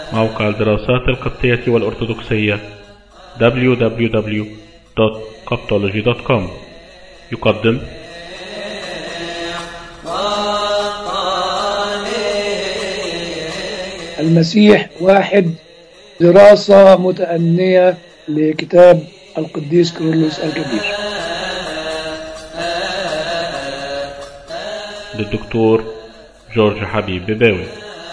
موقع الدراسات القبطية والأرثوذكسية www.coptology.com يقدم المسيح واحد دراسة متأنية لكتاب القديس كيرلس الكبير للدكتور جورج حبيب بباوي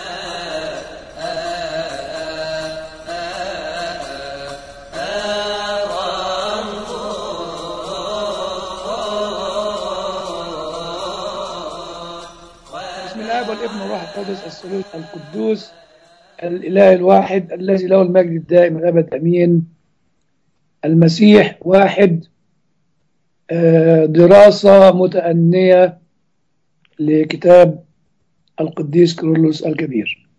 بسم الله والابن والروح القدس الثالوث القدوس الإله الواحد الذي له المجد الدائم الأبد أمين المسيح واحد آه، دراسة متأنية لكتاب القديس كيرلس الكبير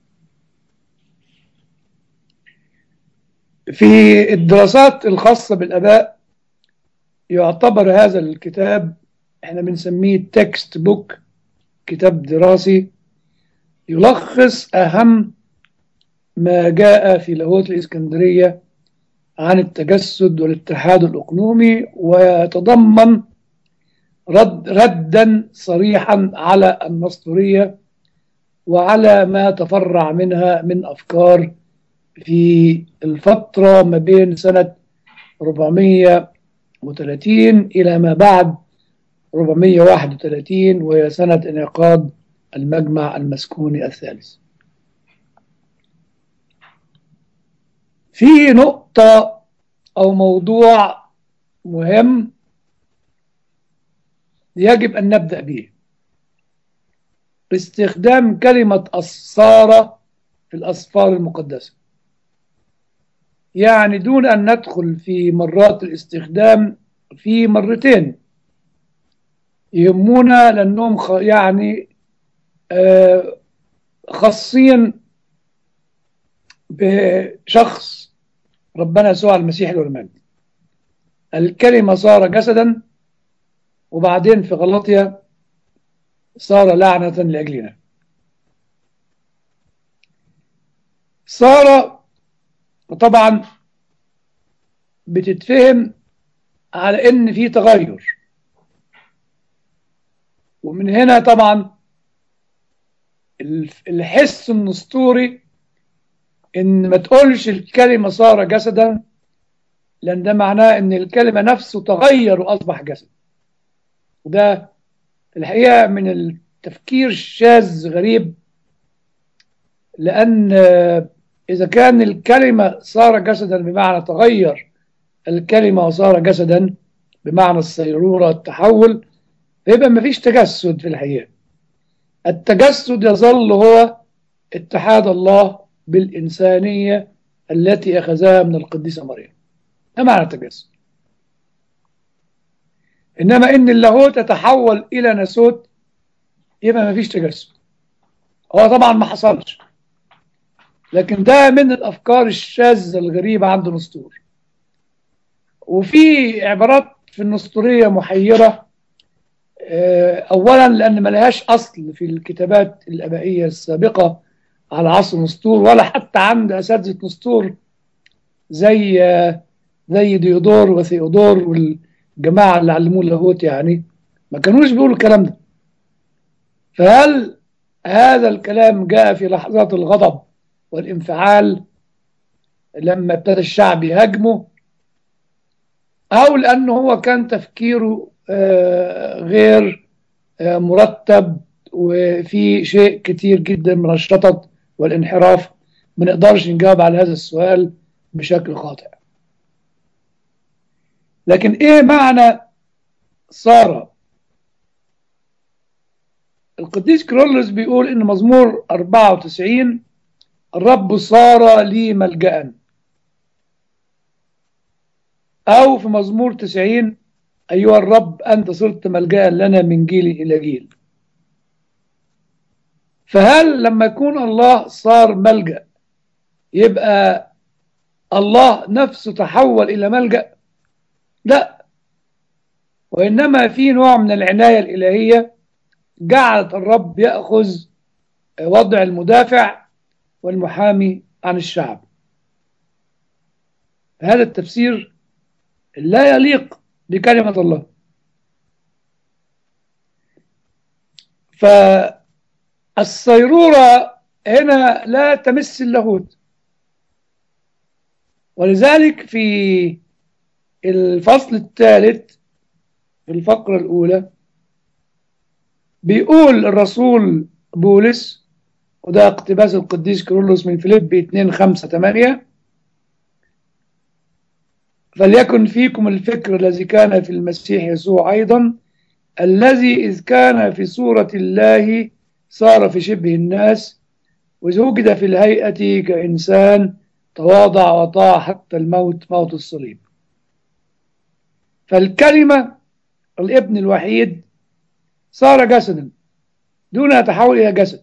في الدراسات الخاصة بالآباء يعتبر هذا الكتاب احنا بنسميه تكست بوك كتاب دراسي يلخص أهم ما جاء في لاهوت الإسكندرية عن التجسد والاتحاد الأقنومي ويتضمن رد ردا صريحا على النسطورية وعلى ما تفرع منها من أفكار في الفترة ما بين سنة 430 إلى ما بعد 431 وهي سنة انعقاد المجمع المسكوني الثالث في نقطة أو موضوع مهم يجب أن نبدأ به باستخدام كلمة الصارة في الأسفار المقدسة يعني دون أن ندخل في مرات الاستخدام في مرتين يهمونا لأنهم خ- يعني آه، خاصين بشخص ربنا يسوع المسيح الولماني الكلمة صار جسدا وبعدين في غلطية صار لعنة لأجلنا صار وطبعا بتتفهم على ان في تغير ومن هنا طبعا الف- الحس النسطوري ان ما تقولش الكلمة صار جسدا لان ده معناه ان الكلمة نفسه تغير واصبح جسد وده الحقيقة من التفكير الشاذ غريب لان آه، اذا كان الكلمة صار جسدا بمعنى تغير الكلمة وصار جسدا بمعنى الصيرورة التحول يبقى مفيش تجسد في الحقيقة التجسد يظل هو اتحاد الله بالإنسانية التي أخذها من القديسة مريم ده معنى التجسد إنما إن اللاهوت يتحول إلى ناسوت يبقى مفيش تجسد هو طبعا ما حصلش لكن ده من الأفكار الشاذة الغريبة عند النسطور وفي عبارات في النسطورية محيرة آه، أولا لأن ما لهاش أصل في الكتابات الآبائية السابقة على عصر نسطور ولا حتى عند أساتذة نسطور زي آه، زي ديودور وثيودور والجماعة اللي علموه اللاهوت يعني ما كانوش بيقولوا الكلام ده فهل هذا الكلام جاء في لحظات الغضب والانفعال لما ابتدى الشعب يهاجمه أو لأنه هو كان تفكيره آه، غير آه، مرتب وفي شيء كتير جدا من الشطط والانحراف ما نقدرش نجاوب على هذا السؤال بشكل خاطئ لكن ايه معنى صار القديس كرولس بيقول ان مزمور 94 الرب صار لي ملجأ أو في مزمور 90 أيها الرب أنت صرت ملجأ لنا من جيل إلى جيل فهل لما يكون الله صار ملجأ يبقى الله نفسه تحول إلى ملجأ لا وإنما في نوع من العناية الإلهية جعلت الرب يأخذ وضع المدافع والمحامي عن الشعب هذا التفسير لا يليق بكلمة الله فالصيرورة هنا لا تمس اللاهوت ولذلك في الفصل الثالث في الفقرة الأولى بيقول الرسول بولس وده اقتباس القديس كيرلس من فيليب 2 5 8 فليكن فيكم الفكر الذي كان في المسيح يسوع أيضا الذي إذ كان في صورة الله صار في شبه الناس وزوجد في الهيئة كإنسان تواضع وطاع حتى الموت موت الصليب فالكلمة الابن الوحيد صار جسدا دون يتحول إلى جسد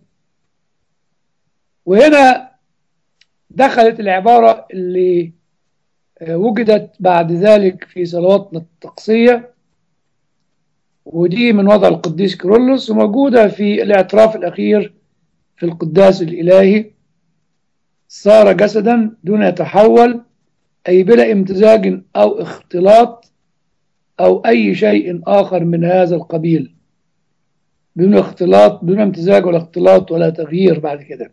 وهنا دخلت العبارة اللي وجدت بعد ذلك في صلواتنا التقصية ودي من وضع القديس كيرلس وموجودة في الاعتراف الأخير في القداس الإلهي صار جسدا دون يتحول أي بلا امتزاج أو اختلاط أو أي شيء آخر من هذا القبيل بدون اختلاط بدون امتزاج ولا اختلاط ولا تغيير بعد كده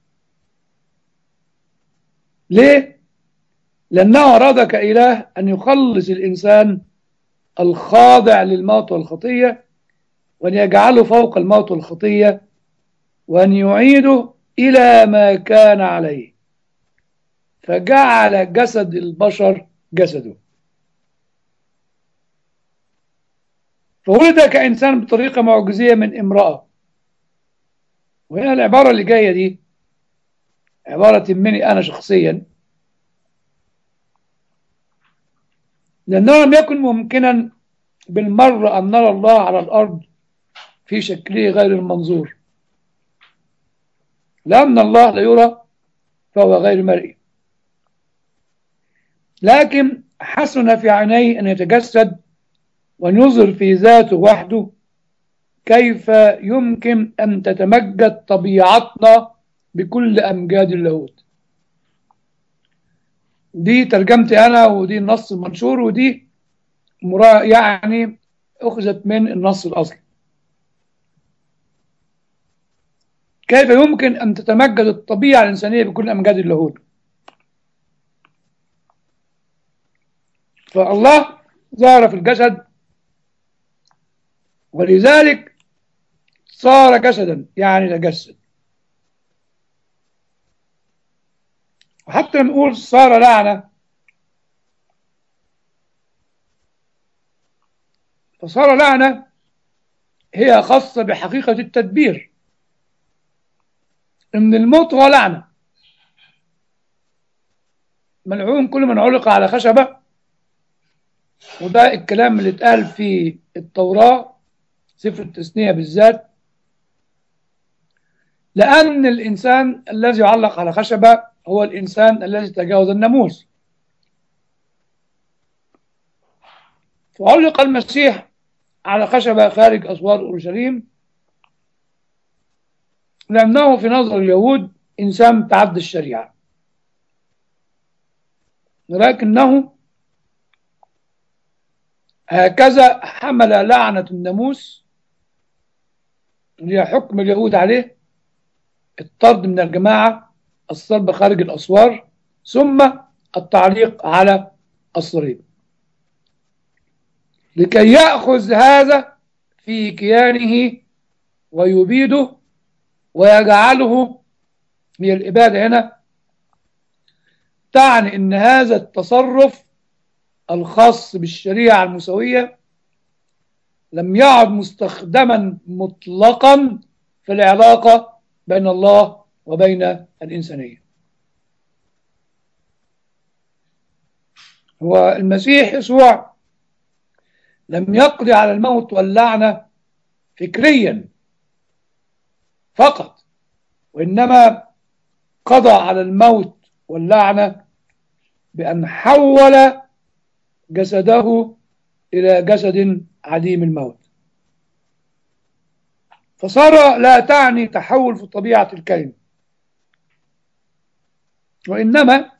ليه؟ لأنه أراد كإله أن يخلص الإنسان الخاضع للموت والخطية وأن يجعله فوق الموت والخطية وأن يعيده إلى ما كان عليه فجعل جسد البشر جسده فولد كإنسان بطريقة معجزية من امرأة وهنا العبارة اللي جاية دي عبارة مني أنا شخصيا لأنه لم يكن ممكنا بالمرة أن نرى الله على الأرض في شكله غير المنظور لأن الله لا يرى فهو غير مرئي لكن حسن في عينيه أن يتجسد ونظر في ذاته وحده كيف يمكن أن تتمجد طبيعتنا بكل أمجاد اللاهوت دي ترجمتي أنا ودي النص المنشور ودي يعني أخذت من النص الأصلي كيف يمكن أن تتمجد الطبيعة الإنسانية بكل أمجاد اللاهوت فالله ظهر في الجسد ولذلك صار جسدا يعني تجسد وحتى نقول صار لعنة فصار لعنة هي خاصة بحقيقة التدبير إن الموت هو لعنة ملعون كل من علق على خشبة وده الكلام اللي اتقال في التوراة سفر التثنية بالذات لأن الإنسان الذي يعلق على خشبة هو الإنسان الذي تجاوز الناموس فعلق المسيح على خشبة خارج أسوار أورشليم لأنه في نظر اليهود إنسان تعدى الشريعة ولكنه هكذا حمل لعنة الناموس اللي حكم اليهود عليه الطرد من الجماعة الصلب خارج الأسوار ثم التعليق على الصليب لكي يأخذ هذا في كيانه ويبيده ويجعله هي الإبادة هنا تعني أن هذا التصرف الخاص بالشريعة المسوية لم يعد مستخدما مطلقا في العلاقة بين الله وبين الإنسانية هو المسيح يسوع لم يقضي على الموت واللعنة فكريا فقط وإنما قضى على الموت واللعنة بأن حول جسده إلى جسد عديم الموت فصار لا تعني تحول في طبيعة الكلمة وإنما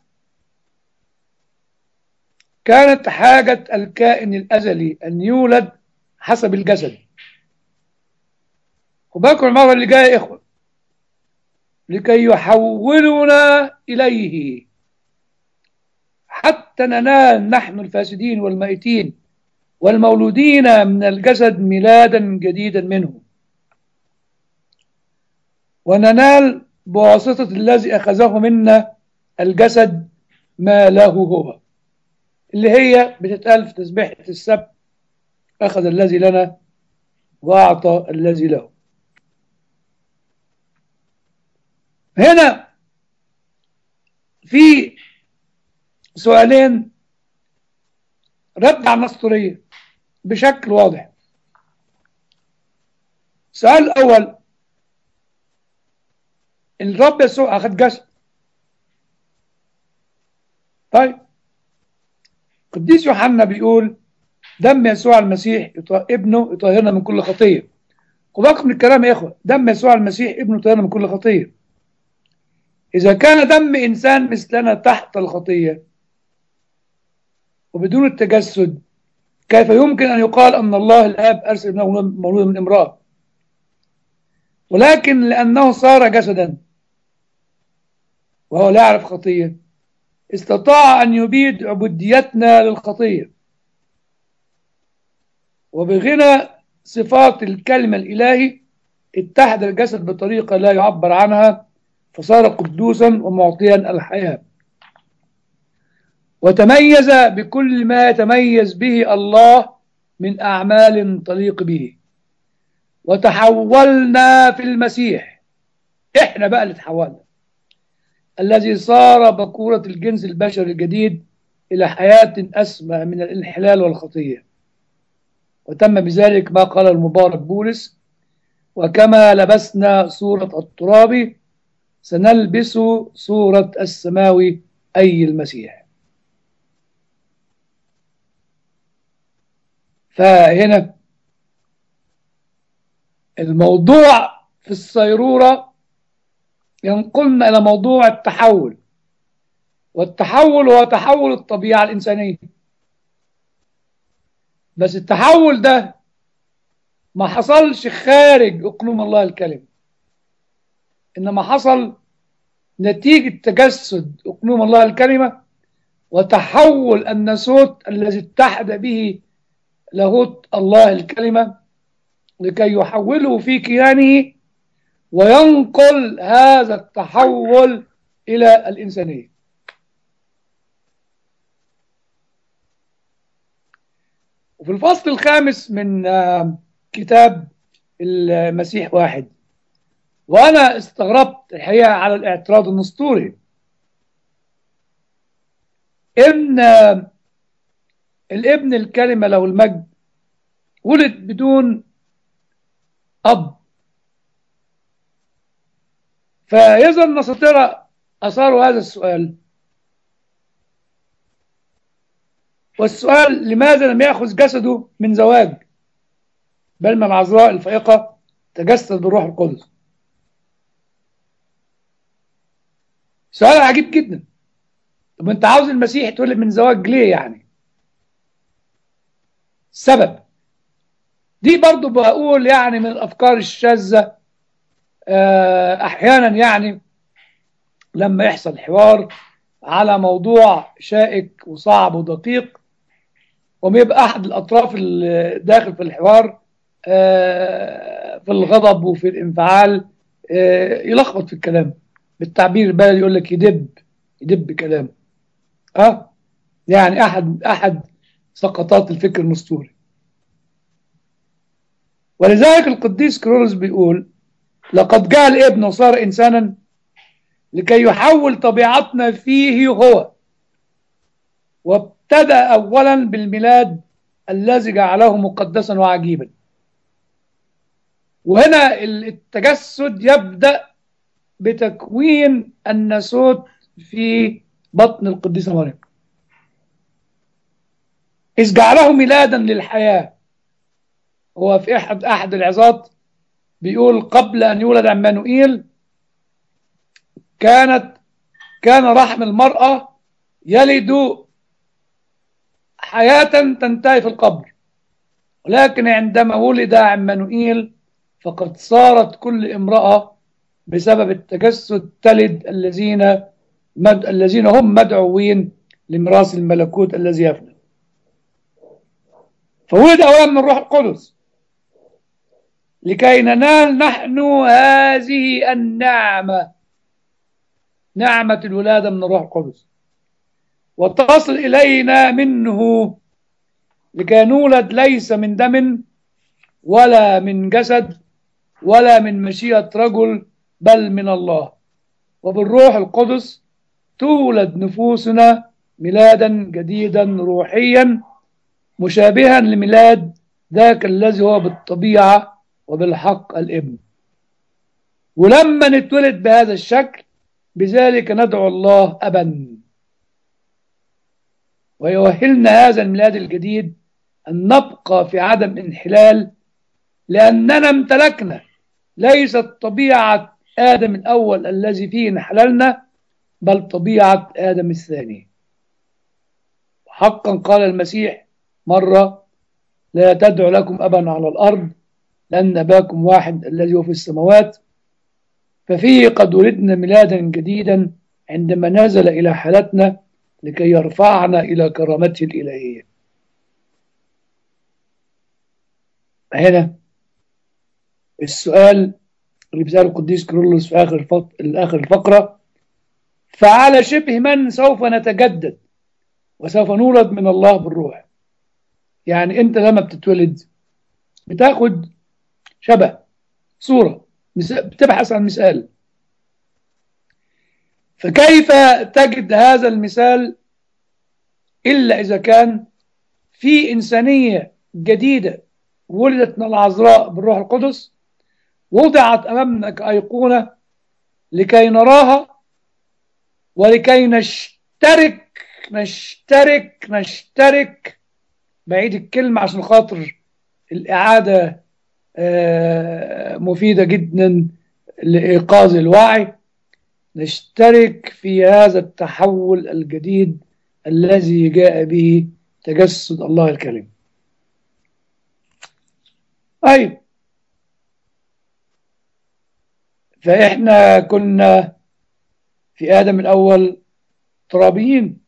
كانت حاجة الكائن الأزلي أن يولد حسب الجسد وباكر المرة اللي جاية يا إخوة لكي يحولنا إليه حتى ننال نحن الفاسدين والميتين والمولودين من الجسد ميلادا جديدا منه وننال بواسطة الذي أخذه منا الجسد ما له هو اللي هي بتتقال في تسبيحة السبت أخذ الذي لنا وأعطى الذي له هنا في سؤالين رد على النسطورية بشكل واضح السؤال الأول الرب يسوع أخذ جسد طيب قديس يوحنا بيقول دم يسوع المسيح ابنه يطهرنا من كل خطية خد من الكلام يا إخوة دم يسوع المسيح ابنه يطهرنا من كل خطية إذا كان دم إنسان مثلنا تحت الخطية وبدون التجسد كيف يمكن أن يقال أن الله الآب أرسل ابنه مولودا من امرأة ولكن لأنه صار جسدا وهو لا يعرف خطية استطاع أن يبيد عبوديتنا للخطية وبغنى صفات الكلمة الإلهي اتحد الجسد بطريقة لا يعبر عنها فصار قدوسا ومعطيا الحياة وتميز بكل ما يتميز به الله من أعمال تليق به وتحولنا في المسيح احنا بقى اللي تحولنا الذي صار بكورة الجنس البشري الجديد إلى حياة أسمى من الانحلال والخطية وتم بذلك ما قال المبارك بولس وكما لبسنا صورة التراب سنلبس صورة السماوي أي المسيح فهنا الموضوع في الصيرورة ينقلنا إلى موضوع التحول والتحول هو تحول الطبيعة الإنسانية بس التحول ده ما حصلش خارج أقلوم الله الكلمة إنما حصل نتيجة تجسد أقلوم الله الكلمة وتحول الناسوت الذي اتحد به لاهوت الله الكلمة لكي يحوله في كيانه وينقل هذا التحول إلى الإنسانية وفي الفصل الخامس من كتاب المسيح واحد وأنا استغربت الحقيقة على الاعتراض النسطوري إن الابن الكلمة له المجد ولد بدون أب فإذا النساطرة أثاروا هذا السؤال والسؤال لماذا لم يأخذ جسده من زواج بل من العذراء الفائقة تجسد بالروح القدس سؤال عجيب جدا طب انت عاوز المسيح يتولد من زواج ليه يعني السبب دي برضو بقول يعني من الأفكار الشاذة أحيانا يعني لما يحصل حوار على موضوع شائك وصعب ودقيق ويبقى أحد الأطراف اللي داخل في الحوار في الغضب وفي الانفعال يلخبط في الكلام بالتعبير البلدي يقول لك يدب يدب كلام اه يعني احد احد سقطات الفكر النسطوري ولذلك القديس كرولوس بيقول لقد جاء الابن وصار انسانا لكي يحول طبيعتنا فيه هو وابتدأ اولا بالميلاد الذي جعله مقدسا وعجيبا وهنا التجسد يبدأ بتكوين الناسوت في بطن القديسة مريم إذ جعله ميلادا للحياة هو في أحد أحد العظات بيقول قبل أن يولد عمانوئيل كانت كان رحم المرأة يلد حياة تنتهي في القبر ولكن عندما ولد عمانوئيل فقد صارت كل امرأة بسبب التجسد تلد الذين مد... الذين هم مدعوين لميراث الملكوت الذي يفنى فولد أولا من الروح القدس لكي ننال نحن هذه النعمة نعمة الولادة من الروح القدس وتصل إلينا منه لكي نولد ليس من دم ولا من جسد ولا من مشيئة رجل بل من الله وبالروح القدس تولد نفوسنا ميلادا جديدا روحيا مشابها لميلاد ذاك الذي هو بالطبيعة وبالحق الابن ولما نتولد بهذا الشكل بذلك ندعو الله أبا ويؤهلنا هذا الميلاد الجديد أن نبقى في عدم انحلال لأننا امتلكنا ليست طبيعة آدم الأول الذي فيه انحللنا بل طبيعة آدم الثاني حقا قال المسيح مرة لا تدعو لكم أبا على الأرض لأن أباكم واحد الذي هو في السماوات ففيه قد ولدنا ميلادا جديدا عندما نزل إلى حالتنا لكي يرفعنا إلى كرامته الإلهية هنا السؤال اللي بيسأله القديس كيرلس في آخر الفق... آخر الفقرة فعلى شبه من سوف نتجدد وسوف نولد من الله بالروح يعني أنت لما بتتولد بتاخد شبه صورة بتبحث عن مثال فكيف تجد هذا المثال إلا إذا كان في إنسانية جديدة ولدت من العذراء بالروح القدس وضعت أمامنا كأيقونة لكي نراها ولكي نشترك نشترك نشترك بعيد الكلمة عشان خاطر الإعادة مفيدة جدا لإيقاظ الوعي نشترك في هذا التحول الجديد الذي جاء به تجسد الله الكريم أي فإحنا كنا في آدم الأول ترابيين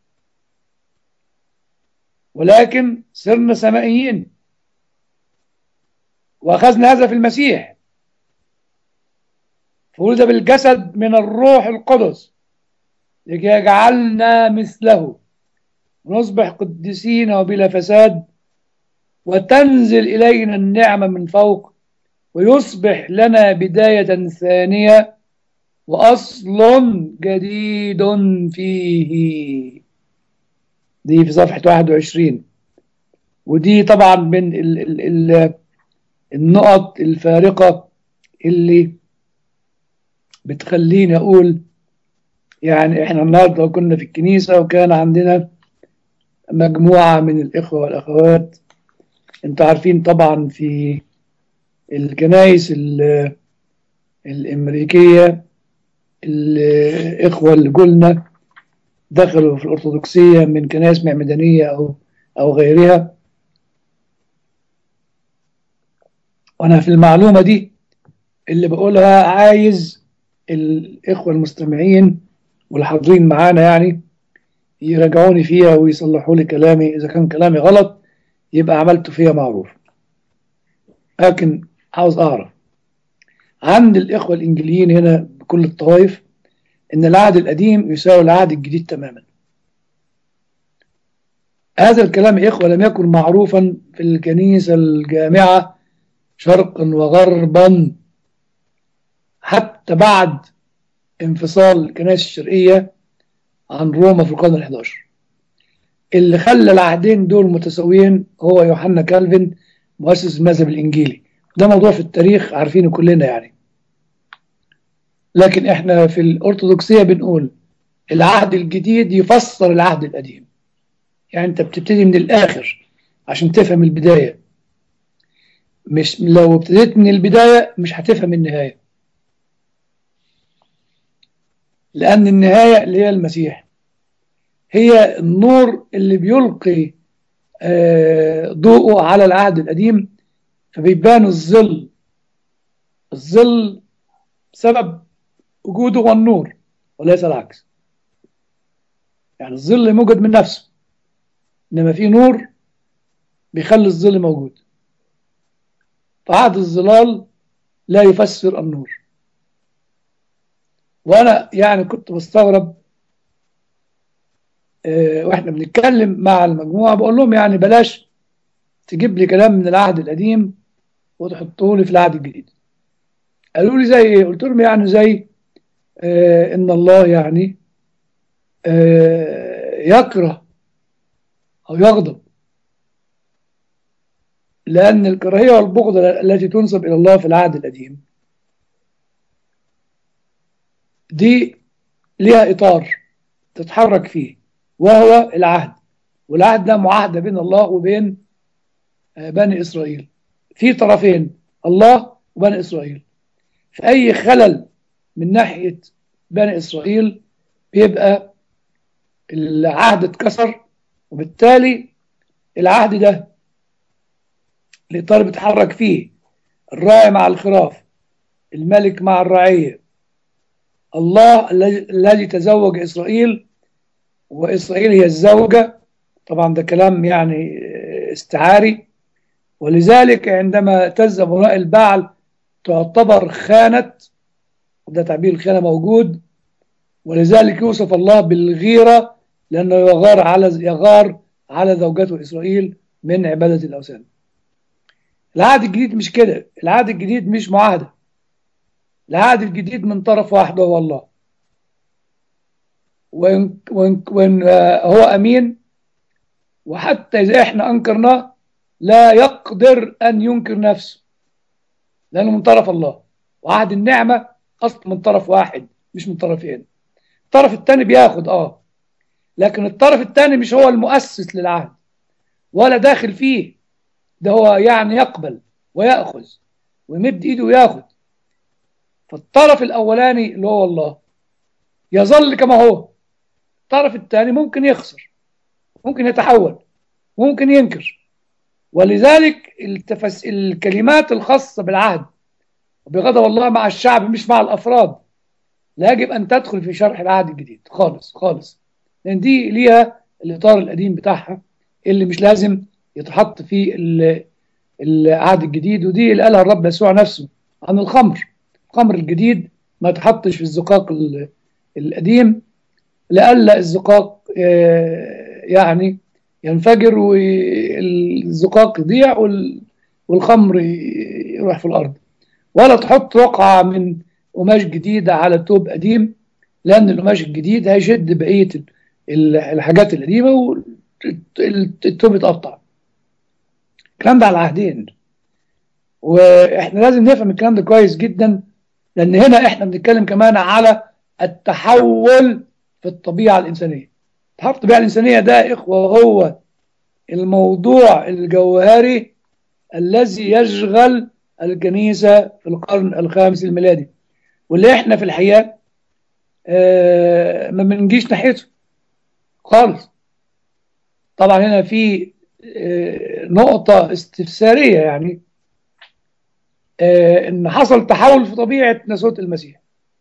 ولكن صرنا سمائيين وأخذنا هذا في المسيح فولد بالجسد من الروح القدس لكي يجعلنا مثله ونصبح قديسين وبلا فساد وتنزل إلينا النعمة من فوق ويصبح لنا بداية ثانية وأصل جديد فيه دي في صفحة 21 ودي طبعا من ال ال ال النقط الفارقة اللي بتخليني أقول يعني إحنا النهاردة كنا في الكنيسة وكان عندنا مجموعة من الإخوة والأخوات أنتوا عارفين طبعا في الكنائس الأمريكية الإخوة اللي قلنا دخلوا في الأرثوذكسية من كنائس معمدانية أو أو غيرها وأنا في المعلومة دي اللي بقولها عايز الإخوة المستمعين والحاضرين معانا يعني يراجعوني فيها ويصلحوا لي كلامي إذا كان كلامي غلط يبقى عملته فيها معروف لكن عاوز أعرف عند الإخوة الإنجليين هنا بكل الطوائف إن العهد القديم يساوي العهد الجديد تماما هذا الكلام يا إخوة لم يكن معروفا في الكنيسة الجامعة شرقا وغربا حتى بعد انفصال الكنائس الشرقية عن روما في القرن الحداشر اللي خلى العهدين دول متساويين هو يوحنا كالفن مؤسس المذهب الإنجيلي ده موضوع في التاريخ عارفينه كلنا يعني لكن احنا في الأرثوذكسية بنقول العهد الجديد يفسر العهد القديم يعني انت بتبتدي من الآخر عشان تفهم البداية مش لو ابتديت من البداية مش هتفهم النهاية لأن النهاية اللي هي المسيح هي النور اللي بيلقي آه، ضوءه على العهد القديم فبيبان الظل الظل سبب وجوده هو النور وليس العكس يعني الظل موجود من نفسه إنما في نور بيخلي الظل موجود فعهد الظلال لا يفسر النور وانا يعني كنت بستغرب آه، واحنا بنتكلم مع المجموعه بقول لهم يعني بلاش تجيب لي كلام من العهد القديم وتحطه لي في العهد الجديد قالوا لي زي ايه قلت لهم يعني زي آه، ان الله يعني آه، يكره او يغضب لأن الكراهية والبغض التي تنسب إلى الله في العهد القديم دي ليها إطار تتحرك فيه وهو العهد والعهد ده معاهدة بين الله وبين آه، بني إسرائيل في طرفين الله وبني إسرائيل في أي خلل من ناحية بني إسرائيل بيبقى العهد اتكسر وبالتالي العهد ده الإطار بيتحرك فيه الراعي مع الخراف الملك مع الرعية الله الذي- الذي تزوج إسرائيل وإسرائيل هي الزوجة طبعا ده كلام يعني استعاري ولذلك عندما تذهب وراء البعل تعتبر خانة وده تعبير الخانة موجود ولذلك يوصف الله بالغيرة لأنه يغار على يغار على زوجته إسرائيل من عبادة الأوثان العهد الجديد مش كده العهد الجديد مش معاهدة العهد الجديد من طرف واحد وهو الله وإن, وإن, وإن آه، هو أمين وحتى إذا إحنا أنكرناه لا يقدر أن ينكر نفسه لأنه من طرف الله وعهد النعمة أصل من طرف واحد مش من طرفين الطرف الثاني بياخد آه لكن الطرف الثاني مش هو المؤسس للعهد ولا داخل فيه ده هو يعني يقبل ويأخذ ويمد إيده وياخد فالطرف الأولاني اللي هو الله يظل كما هو الطرف الثاني ممكن يخسر ممكن يتحول ممكن ينكر ولذلك التفس... الكلمات الخاصة بالعهد وبغضب الله مع الشعب مش مع الأفراد لا يجب أن تدخل في شرح العهد الجديد خالص خالص لأن دي ليها الإطار القديم بتاعها اللي مش لازم يتحط في ال- العهد الجديد ودي اللي قالها الرب يسوع نفسه عن الخمر الخمر الجديد ما يتحطش في الزقاق ال- القديم لئلا الزقاق آه، يعني ينفجر والزقاق يضيع وال- والخمر ي- يروح في الأرض ولا تحط رقعة من قماش جديدة على توب قديم لأن القماش الجديد هيشد بقية ال- ال- الحاجات القديمة والتوب يتقطع الكلام ده على العهدين واحنا لازم نفهم الكلام ده كويس جدا لان هنا احنا بنتكلم كمان على التحول في الطبيعه الانسانيه تحول الطبيعه الانسانيه ده يا اخوه هو الموضوع الجوهري الذي يشغل الكنيسه في القرن الخامس الميلادي واللي احنا في الحقيقه آه، ما بنجيش ناحيته خالص طبعا هنا في آه، نقطة استفسارية يعني آه، ان حصل تحول في طبيعة ناسوت المسيح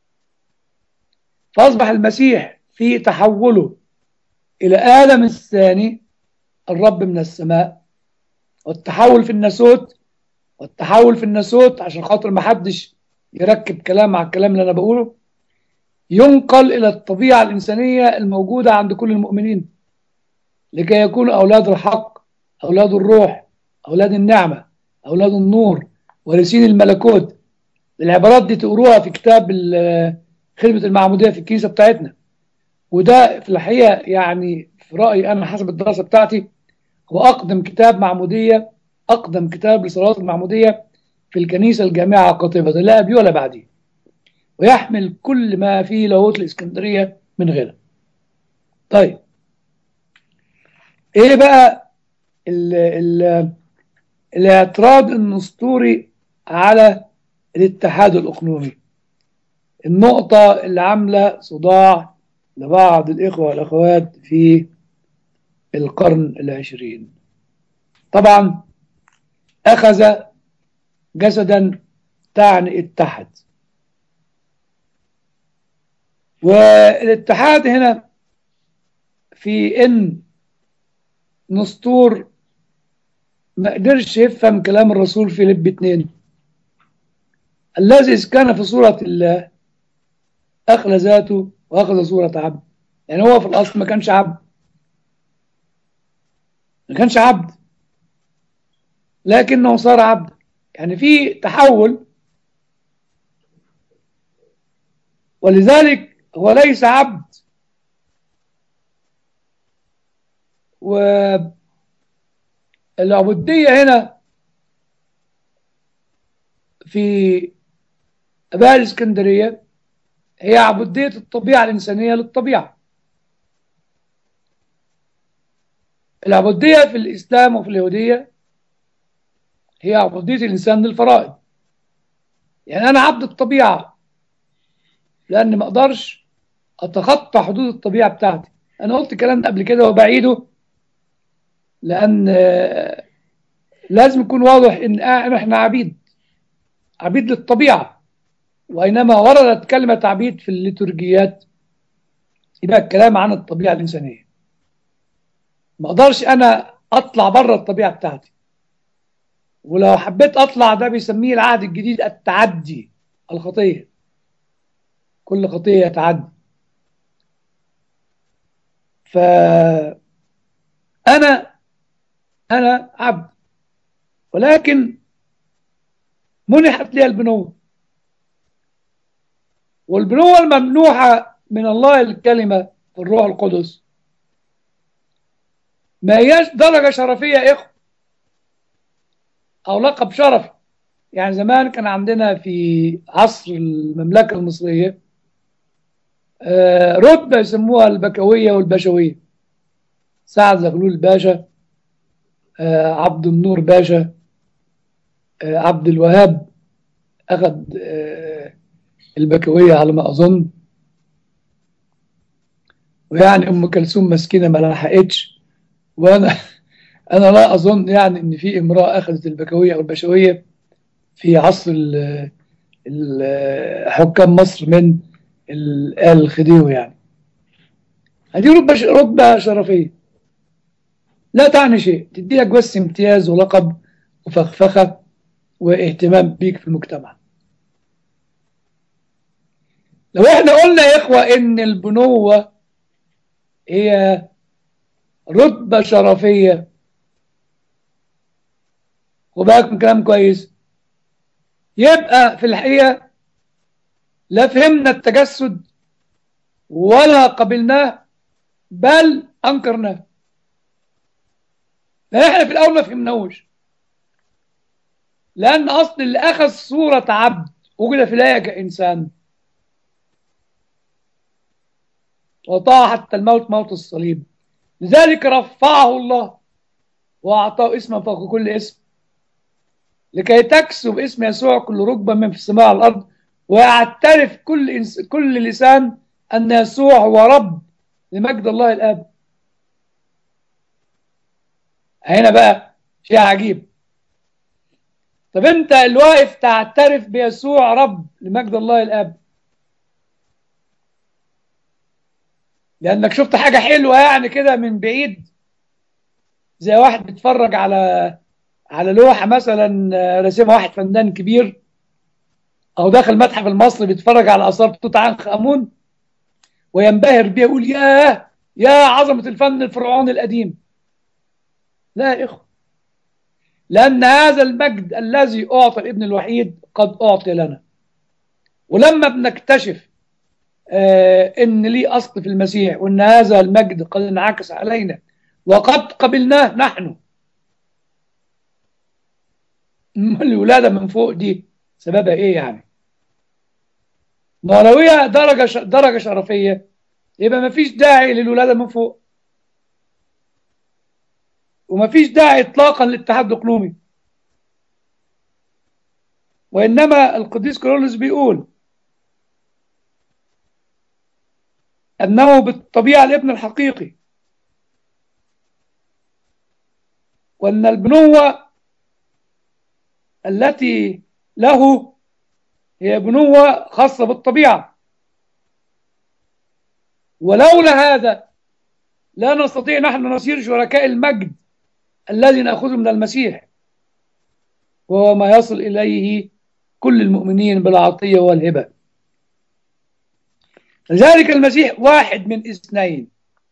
فأصبح المسيح في تحوله إلى آدم الثاني الرب من السماء والتحول في الناسوت والتحول في الناسوت عشان خاطر ما حدش يركب كلام مع الكلام اللي أنا بقوله ينقل إلى الطبيعة الإنسانية الموجودة عند كل المؤمنين لكي يكونوا أولاد الحق أولاد الروح أولاد النعمة أولاد النور وارثين الملكوت العبارات دي تقروها في كتاب ال- خدمة المعمودية في الكنيسة بتاعتنا وده في الحقيقة يعني في رأيي أنا حسب الدراسة بتاعتي هو أقدم كتاب معمودية أقدم كتاب لصلاة المعمودية في الكنيسة الجامعة قاطبة لا قبليه ولا بعديه ويحمل كل ما فيه لاهوت الإسكندرية من غيره طيب إيه بقى ال ال الاعتراض النسطوري على الاتحاد الأقنومي النقطة اللي عاملة صداع لبعض الإخوة والأخوات في القرن العشرين طبعا أخذ جسدا تعني اتحد والاتحاد هنا في ان نسطور ما قدرش يفهم كلام الرسول في لب اتنين الذي كان في صورة الله أخلى ذاته وأخذ صورة عبد يعني هو في الأصل ما كانش عبد ما كانش عبد لكنه صار عبد يعني في تحول ولذلك هو ليس عبد والعبودية هنا في أباء الإسكندرية هي عبودية الطبيعة الإنسانية للطبيعة العبودية في الإسلام وفي اليهودية هي عبودية الإنسان للفرائض يعني أنا عبد الطبيعة لأن ما أقدرش أتخطى حدود الطبيعة بتاعتي أنا قلت الكلام ده قبل كده وبعيده لأن لازم يكون واضح إن إحنا عبيد عبيد للطبيعة وأينما وردت كلمة عبيد في الليتورجيات يبقى الكلام عن الطبيعة الإنسانية ما أقدرش أنا أطلع بره الطبيعة بتاعتي ولو حبيت أطلع ده بيسميه العهد الجديد التعدي الخطية كل خطية يتعدي فأنا أنا عبد ولكن منحت لي البنوة والبنوة الممنوحة من الله الكلمة في الروح القدس ما هياش درجة شرفية يا إخوة أو لقب شرفي يعني زمان كان عندنا في عصر المملكة المصرية رتبة يسموها البكوية والبشوية سعد زغلول باشا عبد النور باشا عبد الوهاب أخذ البكوية على ما أظن ويعني أم كلثوم مسكينة ما لحقتش وأنا أنا لا أظن يعني إن في امرأة أخذت البكوية أو البشوية في عصر حكام مصر من آل الخديوي يعني هذه رتبة رتبة شرفية لا تعني شيء تدي لك بس امتياز ولقب وفخفخة واهتمام بيك في المجتمع لو احنا قلنا يا إخوة إن البنوة هي رتبة شرفية وبالك من كلام كويس يبقى في الحقيقة لا فهمنا التجسد ولا قبلناه بل أنكرناه احنا في الأول ما فهمناهوش لأن أصل اللي أخذ صورة عبد وجد في الآية كإنسان وطاع حتى الموت موت الصليب لذلك رفعه الله وأعطاه اسما فوق كل اسم لكي تكسب اسم يسوع كل ركبة من في السماء على الأرض ويعترف كل إنس... كل لسان أن يسوع هو رب لمجد الله الآب هنا بقى شيء عجيب طب انت اللي واقف تعترف بيسوع رب لمجد الله الآب لأنك شفت حاجة حلوة يعني كده من بعيد زي واحد بيتفرج على على لوحة مثلا رسمها واحد فنان كبير أو داخل المتحف المصري بيتفرج على آثار توت عنخ آمون وينبهر بيها يقول ياه يا عظمة الفن الفرعوني القديم لا يا إخوة لأن هذا المجد الذي أعطى الابن الوحيد قد أعطي لنا ولما بنكتشف آه إن لي أصل في المسيح وإن هذا المجد قد انعكس علينا وقد قبلناه نحن الولادة من فوق دي سببها إيه يعني ما لو هي درجة ش... درجة شرفية يبقى ما فيش داعي للولادة من فوق وما فيش داعي اطلاقا للاتحاد الاقلومي وانما القديس كيرلس بيقول أنه بالطبيعة الابن الحقيقي وأن البنوة التي له هي بنوة خاصة بالطبيعة ولولا هذا لا نستطيع نحن نصير شركاء المجد الذي نأخذه من المسيح وهو ما يصل إليه كل المؤمنين بالعطية والهبة لذلك المسيح واحد من اثنين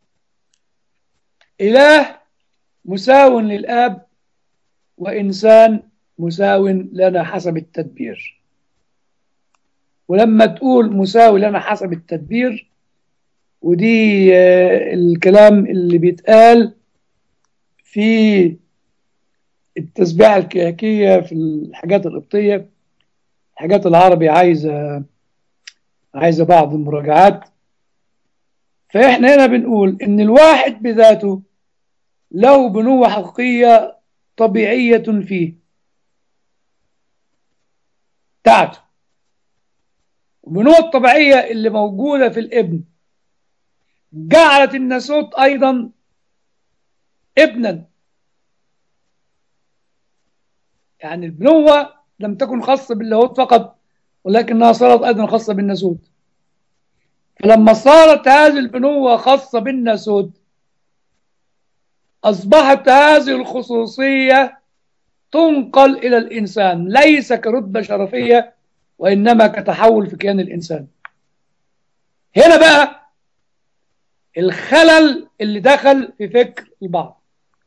إله مساو للآب وإنسان مساو لنا حسب التدبير ولما تقول مساوي لنا حسب التدبير ودي الكلام اللي بيتقال في التسبيحة الكياكية في الحاجات القبطية الحاجات العربي عايزة عايزة بعض المراجعات فإحنا هنا بنقول إن الواحد بذاته له بنوة حقيقية طبيعية فيه بتاعته البنوة الطبيعية اللي موجودة في الابن جعلت الناسوت أيضا ابنا يعني البنوة لم تكن خاصة باللاهوت فقط ولكنها صارت أيضا خاصة بالناسوت فلما صارت هذه البنوة خاصة بالناسوت أصبحت هذه الخصوصية تنقل إلى الإنسان ليس كرتبة شرفية وإنما كتحول في كيان الإنسان هنا بقى الخلل اللي دخل في فكر البعض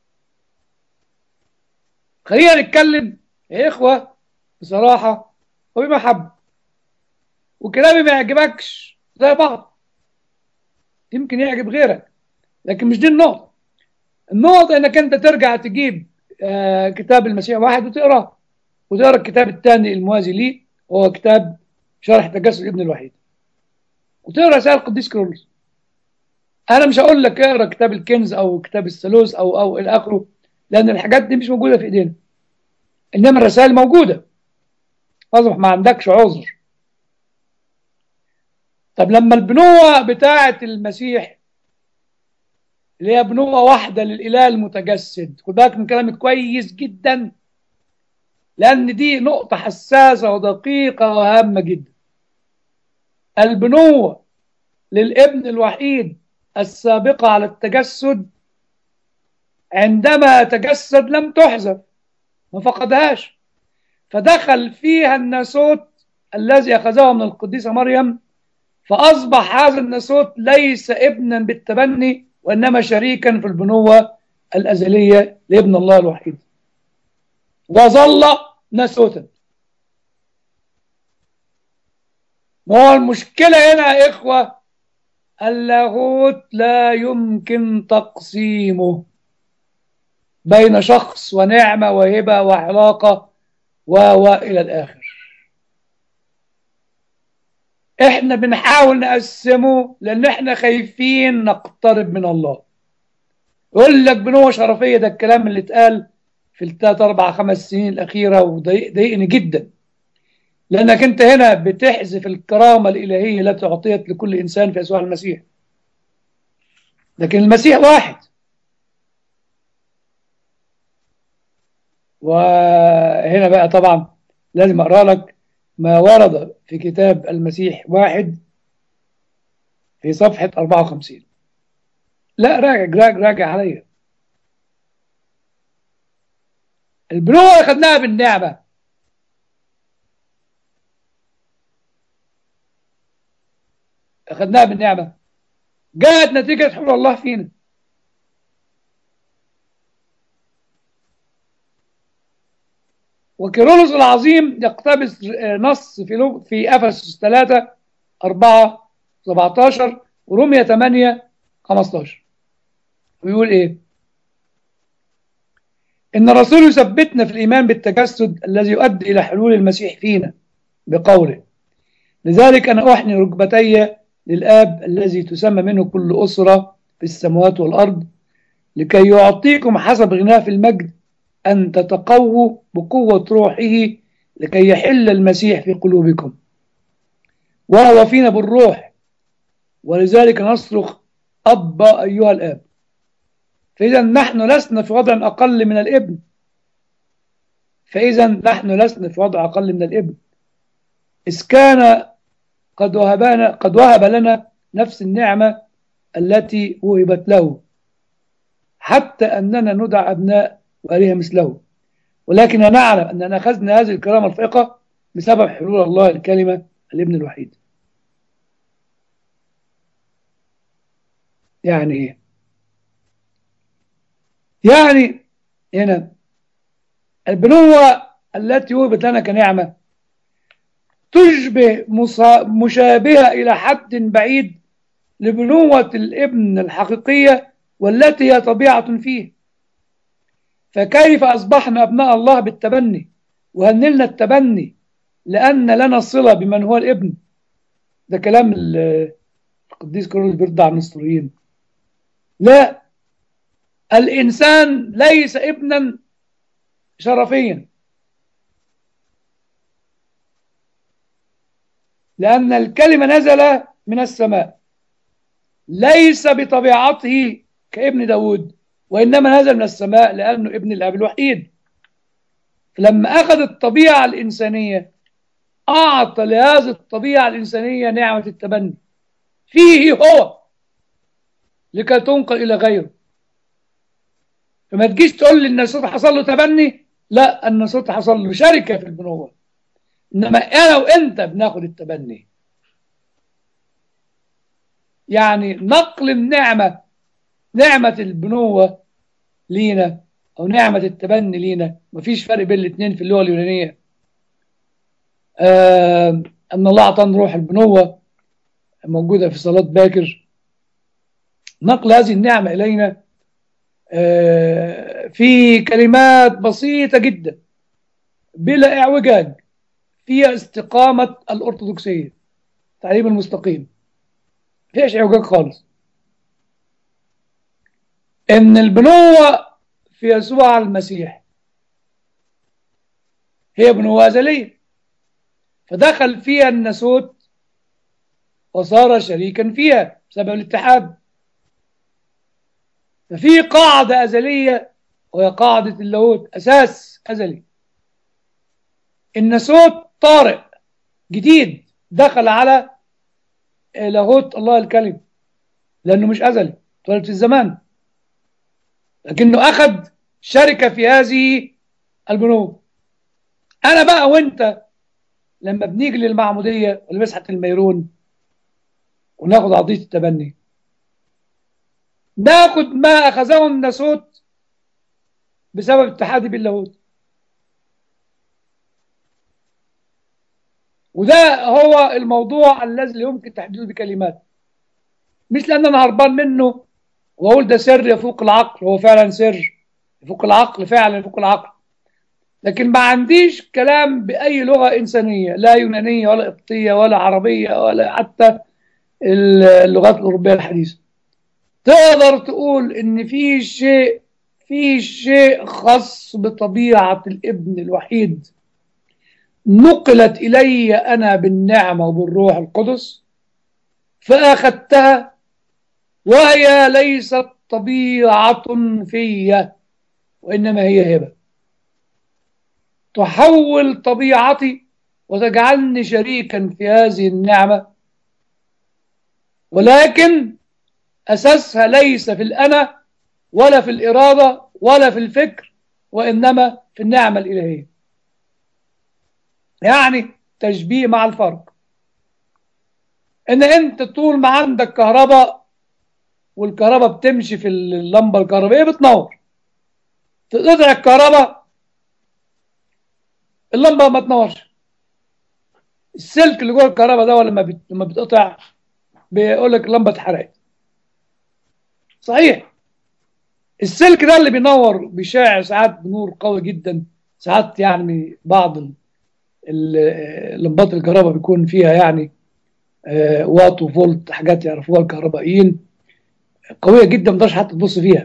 خلينا نتكلم يا إخوة بصراحة وبمحبة وكلامي ما يعجبكش زي بعض يمكن يعجب غيرك لكن مش دي النقطة النقطة انك انت ترجع تجيب آه كتاب المسيح واحد وتقراه وتقرا الكتاب الثاني الموازي ليه وهو كتاب شرح تجسد ابن الوحيد وتقرا رسائل القديس كرولوس انا مش هقول لك اقرا كتاب الكنز او كتاب الثالوث او او الى اخره لان الحاجات دي مش موجوده في ايدينا انما الرسائل موجوده اصبح ما عندكش عذر طب لما البنوة بتاعة المسيح اللي هي بنوة واحدة للإله المتجسد خد بالك من كلامي كويس جدا لأن دي نقطة حساسة ودقيقة وهامة جدا البنوة للابن الوحيد السابقة على التجسد عندما تجسد لم تحذف ما فقدهاش فدخل فيها الناسوت الذي أخذه من القديسة مريم فأصبح هذا الناسوت ليس ابنا بالتبني وإنما شريكا في البنوة الأزلية لابن الله الوحيد وظل ناسوتا ما هو المشكلة هنا يا إخوة اللاهوت لا يمكن تقسيمه بين شخص ونعمة وهبة وعلاقة وإلى الآخر احنا بنحاول نقسمه لان احنا خايفين نقترب من الله يقول لك بنوة شرفية ده الكلام اللي اتقال في الثلاث اربع خمس سنين الاخيرة وضايقني جدا لانك انت هنا بتحذف الكرامة الالهية التي اعطيت لكل انسان في يسوع المسيح لكن المسيح واحد وهنا بقى طبعا لازم اقرا لك ما ورد في كتاب المسيح واحد في صفحة 54 لا راجع راجع, راجع عليا البنوة أخذناها بالنعمة أخذناها بالنعمة جاءت نتيجة حلول الله فينا وكيرلس العظيم يقتبس نص في في افسس 3 4 17 وروميا 8 15 ويقول ايه؟ ان الرسول يثبتنا في الايمان بالتجسد الذي يؤدي الى حلول المسيح فينا بقوله لذلك انا احني ركبتي للاب الذي تسمى منه كل اسره في السماوات والارض لكي يعطيكم حسب غناه في المجد أن تتقووا بقوة روحه لكي يحل المسيح في قلوبكم وهو فينا بالروح ولذلك نصرخ أب أيها الآب فإذا نحن لسنا في وضع أقل من الابن فإذا نحن لسنا في وضع أقل من الابن إذ كان قد وهبنا قد وهب لنا نفس النعمة التي وهبت له حتى أننا ندعى أبناء وآلهة مثله ولكننا نعلم أننا أخذنا هذه الكرامة الفائقة بسبب حلول الله الكلمة الابن الوحيد يعني إيه؟ يعني هنا البنوة التي وهبت لنا كنعمة تشبه مشابهة إلى حد بعيد لبنوة الابن الحقيقية والتي هي طبيعة فيه فكيف أصبحنا أبناء الله بالتبني وهنلنا التبني لأن لنا صلة بمن هو الابن ده كلام القديس كارولوس بيرضى عن النسطوريين لا الإنسان ليس ابنا شرفيا لأن الكلمة نزل من السماء ليس بطبيعته كابن داود وإنما نزل من السماء لأنه ابن الأب الوحيد فلما أخذ الطبيعة الإنسانية أعطى لهذه الطبيعة الإنسانية نعمة التبني فيه هو لكي تنقل إلى غيره فما تجيش تقول لي ان الصوت حصل له تبني لا ان الصوت حصل له شركه في البنوه انما انا وانت بناخد التبني يعني نقل النعمه نعمه البنوه لينا او نعمه التبني لينا مفيش فرق بين الاثنين في اللغه اليونانيه آه ان الله اعطانا روح البنوه موجوده في صلاه باكر نقل هذه النعمه الينا في كلمات بسيطة جدا بلا اعوجاج فيها استقامة الأرثوذكسية تعليم المستقيم فيهاش اعوجاج خالص إن البنوة في يسوع المسيح هي بنوة أزلية فدخل فيها الناسوت وصار شريكا فيها بسبب الاتحاد ففي قاعدة أزلية وهي قاعدة اللاهوت أساس أزلي الناسوت طارئ جديد دخل على لاهوت الله الكلم لأنه مش أزلي اتولد في الزمان لكنه أخذ شركة في هذه البنوة أنا بقى وأنت لما بنيجي للمعمودية ولمسحة الميرون وناخد عضية التبني ناخد ما أخذه الناسوت بسبب اتحادي باللاهوت وده هو الموضوع الذي يمكن تحديده بكلمات مش لأن أنا هربان منه وأقول ده سر يفوق العقل هو فعلا سر يفوق العقل فعلا يفوق العقل لكن ما عنديش كلام بأي لغة إنسانية لا يونانية ولا قبطية ولا عربية ولا حتى اللغات الأوروبية الحديثة تقدر تقول ان في شيء في شيء خاص بطبيعة الابن الوحيد نقلت إلي أنا بالنعمة وبالروح القدس فأخذتها وهي ليست طبيعة في وإنما هي هبة تحول طبيعتي وتجعلني شريكا في هذه النعمة ولكن أساسها ليس في الأنا ولا في الإرادة ولا في الفكر وإنما في النعمة الإلهية يعني تشبيه مع الفرق إن أنت طول ما عندك كهرباء والكهرباء بتمشي في اللمبة الكهربائية بتنور تقطع الكهرباء اللمبة ما تنورش السلك اللي جوه الكهرباء ده لما لما بتقطع بيقول لك اللمبة اتحرقت صحيح السلك ده اللي بينور بيشع ساعات بنور قوي جدا ساعات يعني بعض لمبات الكهرباء بيكون فيها يعني وات وفولت حاجات يعرفوها الكهربائيين قوية جدا ما تقدرش حتى تبص فيها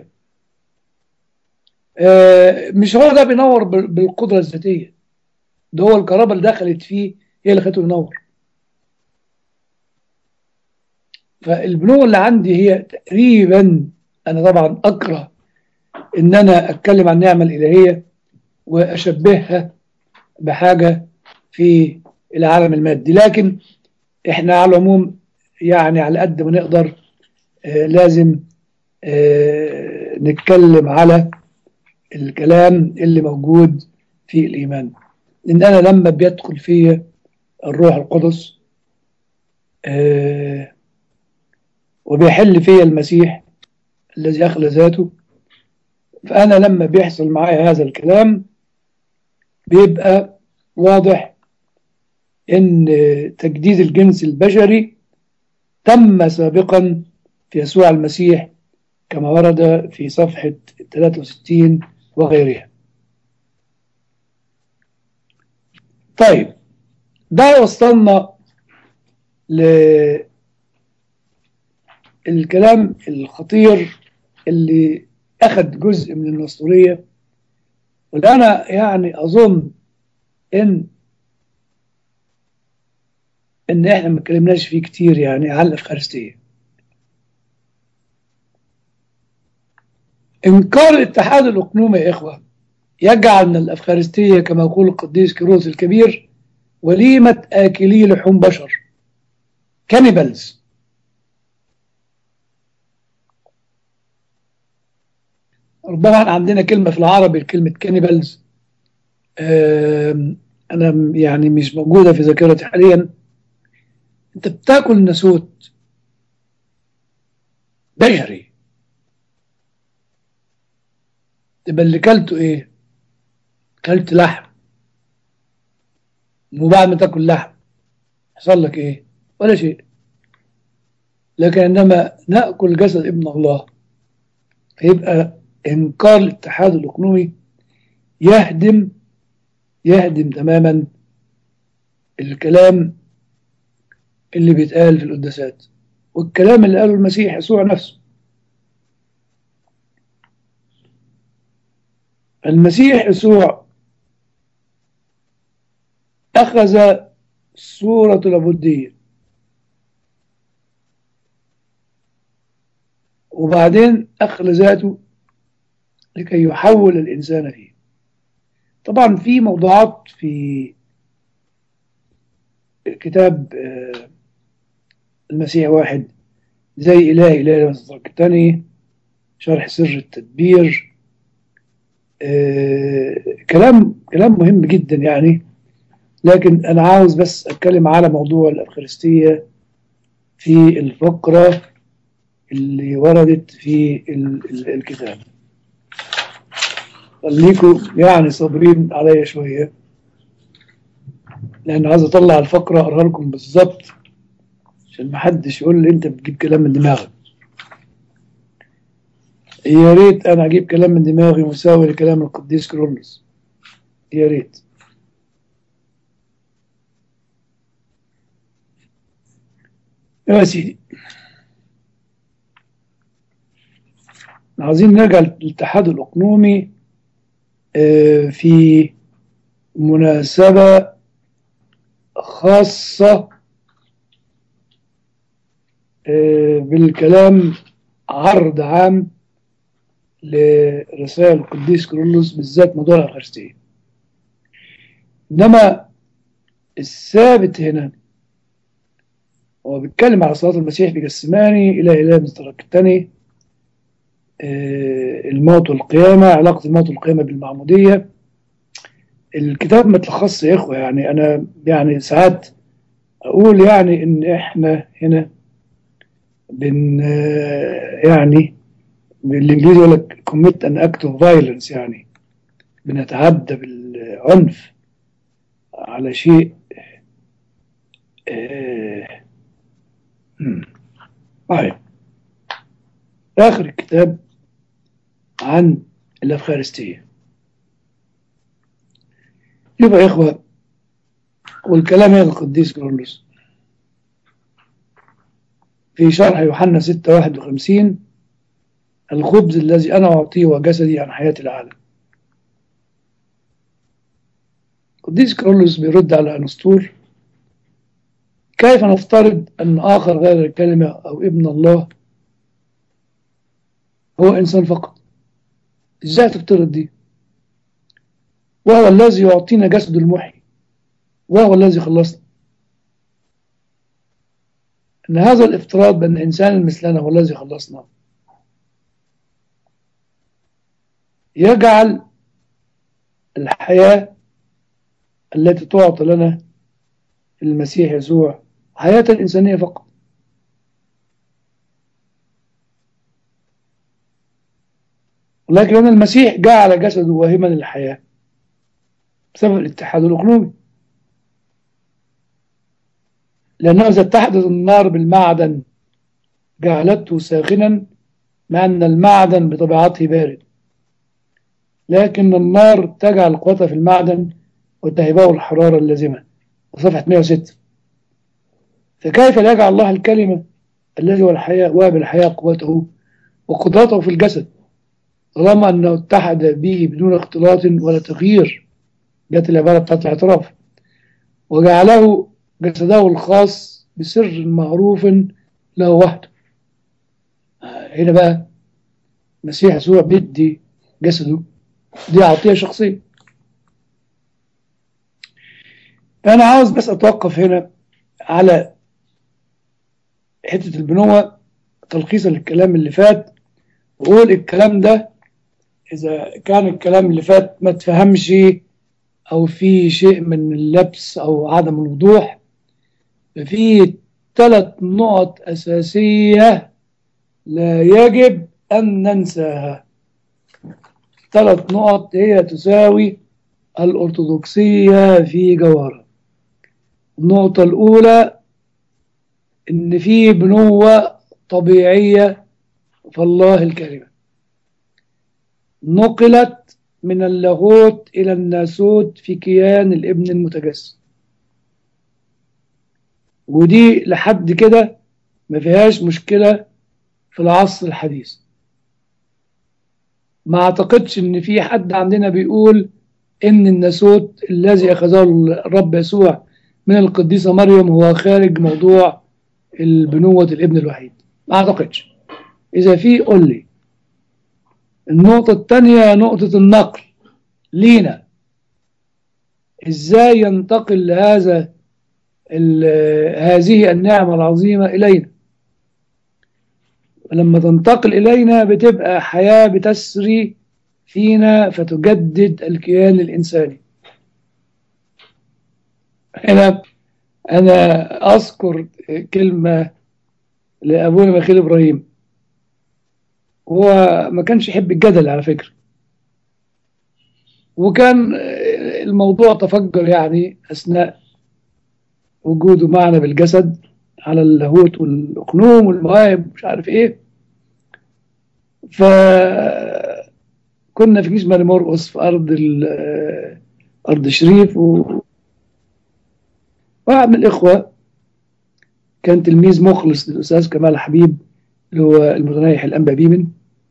مش هو ده بينور بالقدرة الذاتية ده هو الكهرباء اللي دخلت فيه هي اللي خلته ينور فالبنوة اللي عندي هي تقريبا أنا طبعا أكره إن أنا أتكلم عن النعمة الإلهية وأشبهها بحاجة في العالم المادي لكن إحنا على العموم يعني على قد ما نقدر آه لازم آه نتكلم على الكلام اللي موجود في الإيمان لأن أنا لما بيدخل في الروح القدس آه وبيحل فيا المسيح الذي أخلى ذاته فأنا لما بيحصل معايا هذا الكلام بيبقى واضح إن تجديد الجنس البشري تم سابقا في يسوع المسيح كما ورد في صفحة 63 وغيرها طيب ده وصلنا للكلام الخطير اللي أخذ جزء من النسطورية واللي أنا يعني أظن إن إن إحنا ما اتكلمناش فيه كتير يعني على الأفخارستية إنكار الاتحاد الأقنومي يا إخوة يجعل من الأفخارستية كما يقول القديس كيروس الكبير وليمة آكلي لحوم بشر كانيبالز ربما عندنا كلمة في العربي كلمة كانيبالز أنا يعني مش موجودة في ذاكرتي حاليا أنت بتاكل نسوت بشري تبقى اللي كلته إيه؟ كلت لحم وبعد ما تاكل لحم يحصل لك إيه؟ ولا شيء لكن عندما ناكل جسد ابن الله فيبقى انكار الاتحاد الاقنومي يهدم يهدم تماما الكلام اللي بيتقال في القداسات والكلام اللي قاله المسيح يسوع نفسه المسيح يسوع أخذ صورة العبودية وبعدين أخذ ذاته لكي يحول الإنسان فيه طبعا في موضوعات في كتاب المسيح واحد زي إله إله الثاني شرح سر التدبير كلام كلام مهم جدا يعني لكن أنا عاوز بس أتكلم على موضوع الأفخارستية في الفقرة اللي وردت في الكتاب خليكم يعني صابرين عليا شوية لأن عايز أطلع الفقرة أقرأ لكم بالظبط عشان محدش يقول لي أنت بتجيب كلام من دماغك يا ريت أنا أجيب كلام من دماغي مساوي لكلام القديس كرولوس يا ريت يا سيدي عايزين نرجع للاتحاد الأقنومي في مناسبة خاصة بالكلام عرض عام لرسائل القديس كرولوس بالذات موضوع الأفخارستية إنما الثابت هنا هو بيتكلم على صلاة المسيح في جسماني إلى إله مستركتني الموت والقيامة علاقة الموت والقيامة بالمعمودية الكتاب ما تلخصش يا إخوة يعني أنا يعني ساعات أقول يعني إن إحنا هنا بن يعني بالإنجليزي يقول لك commit an act of violence يعني بنتعدى بالعنف على شيء آه طيب آخر الكتاب عن الأفخارستية يبقى يا إخوة والكلام هنا القديس كرولوس في شرح يوحنا 6 51 الخبز الذي أنا أعطيه وجسدي عن حياة العالم القديس كرولوس بيرد على أنسطور كيف نفترض أن آخر غير الكلمة أو ابن الله هو إنسان فقط إزاي تفترض دي وهو الذي يعطينا جسد المحي وهو الذي خلصنا أن هذا الافتراض بأن إنسان مثلنا هو الذي خلصنا يجعل الحياة التي تعطى لنا في المسيح يسوع حياة الإنسانية فقط لكن المسيح جعل جسده واهما للحياة بسبب الاتحاد الأقلومي لأنه إذا اتحدت النار بالمعدن جعلته ساخنا مع أن المعدن بطبيعته بارد لكن النار تجعل قوتها في المعدن وتهبه الحرارة اللازمة صفحة 106 فكيف لا يجعل الله الكلمة الذي هو الحياة وهب الحياة قوته وقدرته في الجسد طالما أنه اتحد به بدون اختلاط ولا تغيير جت العبارة بتاعت الاعتراف وجعله جسده الخاص بسر معروف له وحده هنا بقى المسيح يسوع بيدي جسده دي عطية شخصية فأنا عاوز بس أتوقف هنا على حتة البنوة تلخيصا للكلام اللي فات وأقول الكلام ده إذا كان الكلام اللي فات ما تفهمش أو في شيء من اللبس أو عدم الوضوح ففي ثلاث نقط أساسية لا يجب أن ننساها ثلاث نقط هي تساوي الأرثوذكسية في جوهرها النقطة الأولى إن في بنوة طبيعية فالله الكلمة نقلت من اللاهوت إلى الناسوت في كيان الابن المتجسد ودي لحد كده ما فيهاش مشكلة في العصر الحديث ما اعتقدش ان في حد عندنا بيقول ان الناسوت الذي اخذه الرب يسوع من القديسة مريم هو خارج موضوع البنوة الابن الوحيد ما اعتقدش اذا في قول لي النقطة الثانية نقطة النقل لينا ازاي ينتقل هذا هذه النعمة العظيمة إلينا ولما تنتقل إلينا بتبقى حياة بتسري فينا فتجدد الكيان الإنساني هنا أنا أذكر كلمة لأبونا مخيل إبراهيم هو ما كانش يحب الجدل على فكرة وكان الموضوع تفجر يعني أثناء وجوده معنا بالجسد على اللاهوت والأقنوم والمواهب مش عارف إيه فكنا في جيش ماري مرقص في أرض أرض شريف و... واحد من الإخوة كان تلميذ مخلص للأستاذ كمال حبيب اللي هو المتنيح الأنبا بيمن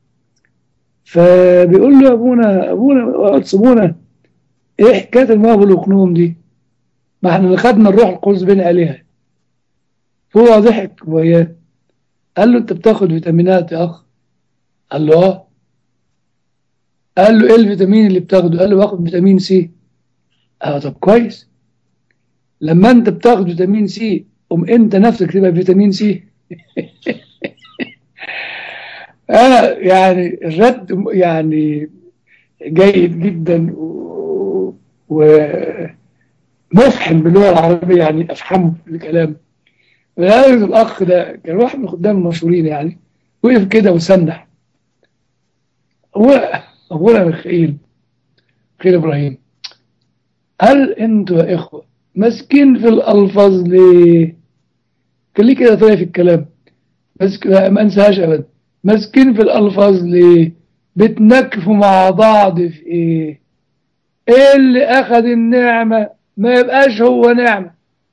فبيقول له أبونا أبونا أبونا إيه حكاية المواهب والأقنوم دي؟ ما احنا خدنا الروح القدس بين آلهة فهو ضحك وياه قال له انت بتاخد فيتامينات يا اخ قال له اه قال له ايه الفيتامين اللي بتاخده قال له باخد فيتامين سي اه طب كويس لما انت بتاخد فيتامين سي قوم انت نفسك تبقى فيتامين سي انا يعني الرد يعني جيد جدا و, و... مفحم باللغه العربيه يعني افهمه الكلام هذا الاخ ده كان واحد من الخدام المشهورين يعني وقف كده وسنح هو ابونا ميخائيل خير ابراهيم هل انتوا يا اخوه ماسكين في الالفاظ ليه؟ كان ليه كده طريقه في الكلام بس ما انساهاش ابدا ماسكين في الالفاظ ليه؟ بتنكفوا مع بعض في ايه؟ ايه اللي اخذ النعمه ما يبقاش هو نعمة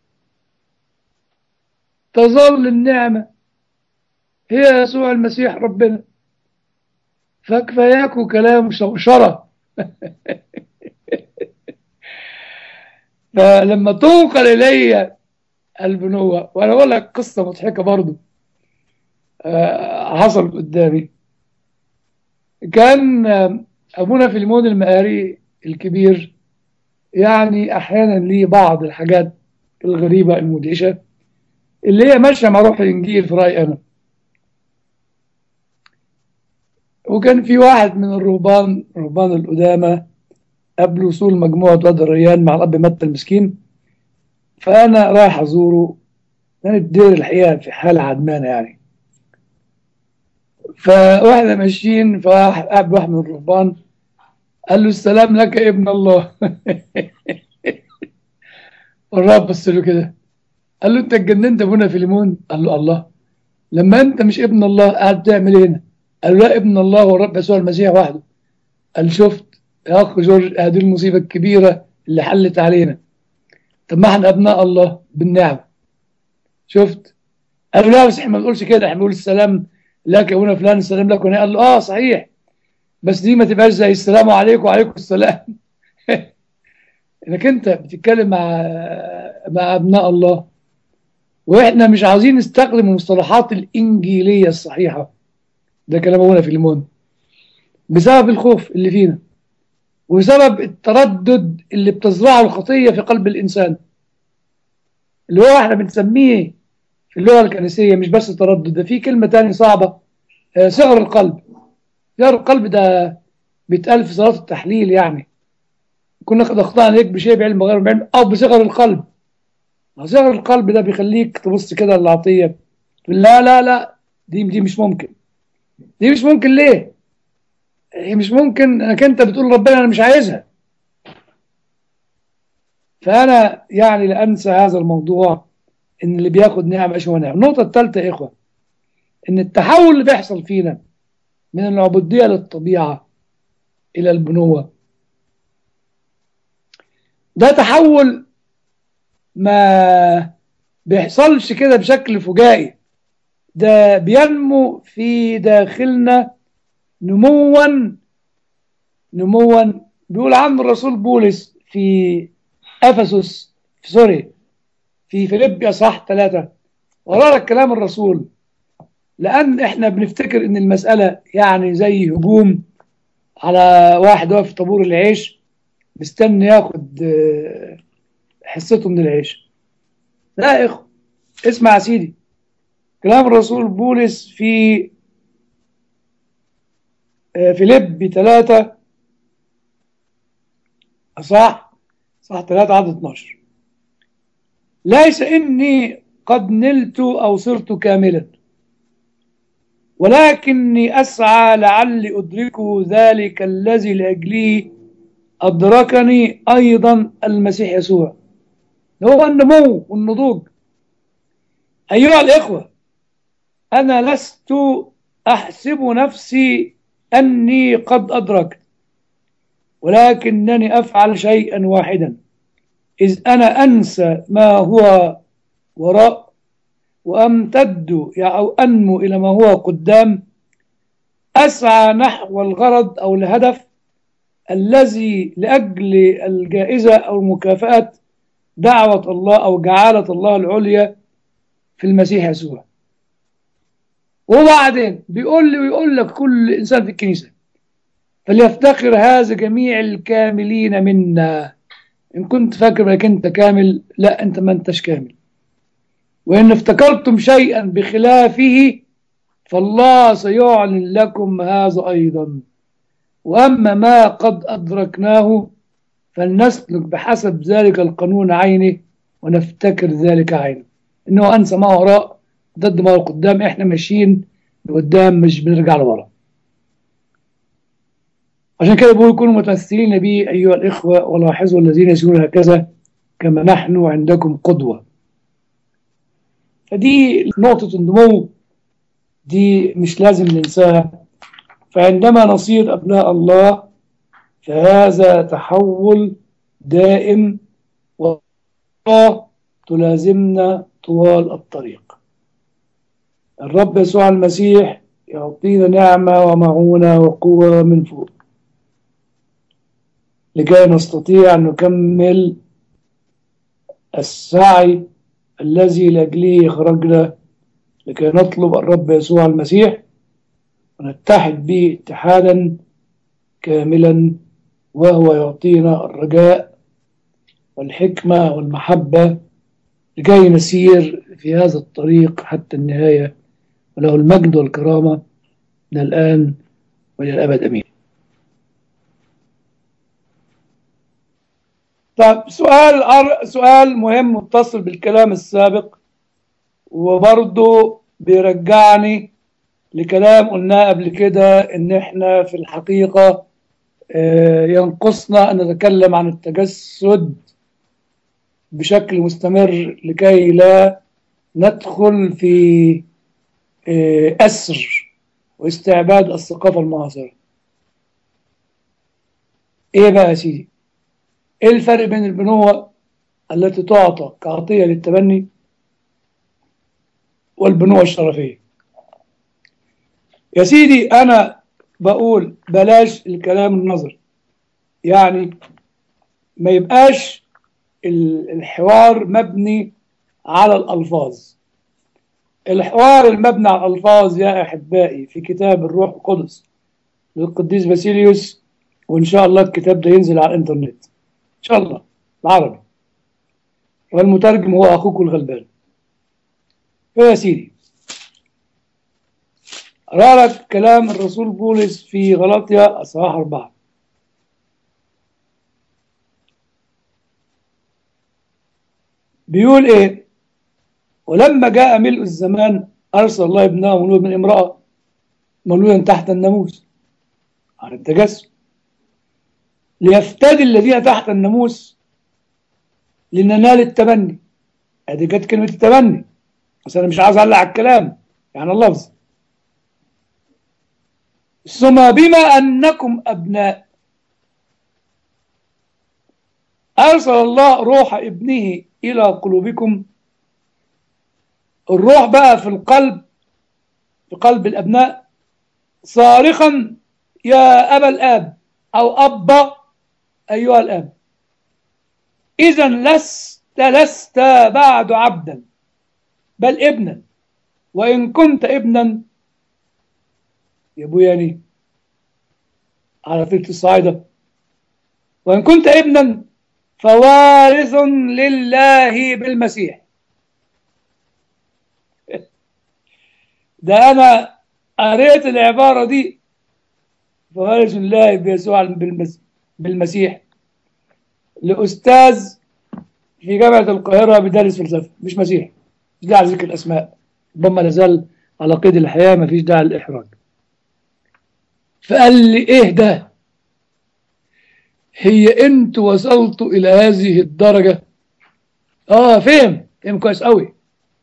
تظل النعمة هي يسوع المسيح ربنا فكفاياكوا كلام شوشرة فلما تنقل إلي البنوة وأنا أقول لك قصة مضحكة برضو آه، حصل قدامي كان آه، أبونا في المون المقاري الكبير يعني أحيانا ليه بعض الحاجات الغريبة المدهشة اللي هي ماشية مع روح الإنجيل في رأيي أنا وكان في واحد من الرهبان رهبان القدامى قبل وصول مجموعة واد الريان مع الأب متى المسكين فأنا رايح أزوره كان الدير الحقيقة في حالة عدمانة يعني فواحنا ماشيين فقابل واحد من الرهبان قال له السلام لك يا ابن الله الرب بص له كده قال له انت اتجننت ابونا فيليمون قال له الله لما انت مش ابن الله قاعد تعمل ايه هنا قال له لا ابن الله هو الرب يسوع المسيح وحده قال شفت يا اخ جورج هذه المصيبه الكبيره اللي حلت علينا طب ما احنا ابناء الله بالنعمه شفت قال له لا بس احنا ما بنقولش كده احنا بنقول السلام لك يا ابونا فلان السلام لك وهنا قال له اه صحيح بس دي ما تبقاش زي السلام عليكم وعليكم السلام انك انت بتتكلم مع مع ابناء الله واحنا مش عاوزين نستخدم المصطلحات الانجيليه الصحيحه ده كلام ابونا في المون بسبب الخوف اللي فينا وبسبب التردد اللي بتزرعه الخطيه في قلب الانسان اللي هو احنا بنسميه في اللغه الكنسيه مش بس تردد ده في كلمه تانية صعبه آه، صغر القلب صغر القلب ده بيتقال في صلاه التحليل يعني كنا قد اخطانا عليك بشيء بعلم غير بعلم او بصغر القلب صغر القلب ده بيخليك تبص كده للعطيه تقول لا لا لا دي دي مش ممكن دي مش ممكن ليه؟ هي مش ممكن انك انت بتقول ربنا انا مش عايزها فانا يعني لا انسى هذا الموضوع ان اللي بياخد نعمه ايش هو نعمه النقطه الثالثه يا اخوه ان التحول اللي بيحصل فينا من العبوديه للطبيعه الى البنوه ده تحول ما بيحصلش كده بشكل فجائي ده بينمو في داخلنا نموا نموا بيقول عنه الرسول بولس في افسس في سوري في فيليبيا صح ثلاثة ورا لك كلام الرسول لأن احنا بنفتكر ان المسألة يعني زي هجوم على واحد واقف في طابور العيش مستني ياخد آه، حصته من العيش لا يا اخو اسمع يا سيدي كلام الرسول بولس في آه، فيليبي ثلاثة صح صح ثلاثة عدد 12 ليس إني قد نلت أو صرت كاملا ولكني أسعى لعلي أدركه ذلك الذي لأجله أدركني أيضا المسيح يسوع هو النمو والنضوج أيها الإخوة أنا لست أحسب نفسي أني قد أدركت ولكنني أفعل شيئا واحدا إذ أنا أنسى ما هو وراء وأمتد أو أنمو إلى ما هو قدام أسعى نحو الغرض أو الهدف الذي لأجل الجائزة أو المكافأة دعوة الله أو جعالة الله العليا في المسيح يسوع وبعدين بيقول لي ويقول لك كل إنسان في الكنيسة فليفتخر هذا جميع الكاملين منا إن كنت فاكر انك أنت كامل لا أنت ما أنتش كامل وإن افتكرتم شيئا بخلافه فالله سيعلن لكم هذا أيضا وأما ما قد أدركناه فلنسلك بحسب ذلك القانون عينه ونفتكر ذلك عينه إنه أنسى ما وراء ضد ما قدام إحنا ماشيين لقدام مش بنرجع لورا عشان كده بقول كونوا متمثلين بي أيها الإخوة ولاحظوا الذين يسيرون هكذا كما نحن عندكم قدوة فدي نقطة النمو دي مش لازم ننساها فعندما نصير أبناء الله فهذا تحول دائم والله تلازمنا طوال الطريق الرب يسوع المسيح يعطينا نعمة ومعونة وقوة من فوق لكي نستطيع أن نكمل السعي الذي لأجله خرجنا لكي نطلب الرب يسوع المسيح ونتحد به اتحادا كاملا وهو يعطينا الرجاء والحكمة والمحبة لكي نسير في هذا الطريق حتى النهاية وله المجد والكرامة من الآن وإلى الأبد أمين طيب سؤال سؤال مهم متصل بالكلام السابق وبرضه بيرجعني لكلام قلناه قبل كده ان احنا في الحقيقة ينقصنا ان نتكلم عن التجسد بشكل مستمر لكي لا ندخل في أسر واستعباد الثقافة المعاصرة ايه بقى يا سيدي ايه الفرق بين البنوة التي تعطى كعطية للتبني والبنوة الشرفية يا سيدي انا بقول بلاش الكلام النظري يعني ما يبقاش الحوار مبني على الألفاظ الحوار المبني على الألفاظ يا أحبائي في كتاب الروح القدس للقديس باسيليوس وإن شاء الله الكتاب ده ينزل على الإنترنت إن شاء الله العربي والمترجم هو أخوكم الغلبان يا سيدي أقرأ لك كلام الرسول بولس في غلطية أصحاح أربعة بيقول إيه ولما جاء ملء الزمان أرسل الله ابنه مولود من امرأة مولودا تحت الناموس عن التجسد ليفتدي الذين تحت الناموس لننال التبني ادي كانت كلمة التبني بس أنا مش عايز أعلق على الكلام يعني اللفظ ثم بما أنكم أبناء أرسل الله روح ابنه إلى قلوبكم الروح بقى في القلب في قلب الأبناء صارخا يا أبا الآب أو أبا أيها الآب إذا لست لست بعد عبدا بل ابنا وإن كنت ابنا يا ابويا على فكرة الصعيدة وإن كنت ابنا فوارث لله بالمسيح ده أنا قريت العبارة دي فوارث لله بيسوع بالمسيح لأستاذ في جامعة القاهرة بيدرس فلسفة مش مسيح مش داعي ذكر الأسماء ربما لازال على قيد الحياة مفيش داعي للإحراج فقال لي إيه ده هي أنت وصلتوا إلى هذه الدرجة آه فهم فهم كويس قوي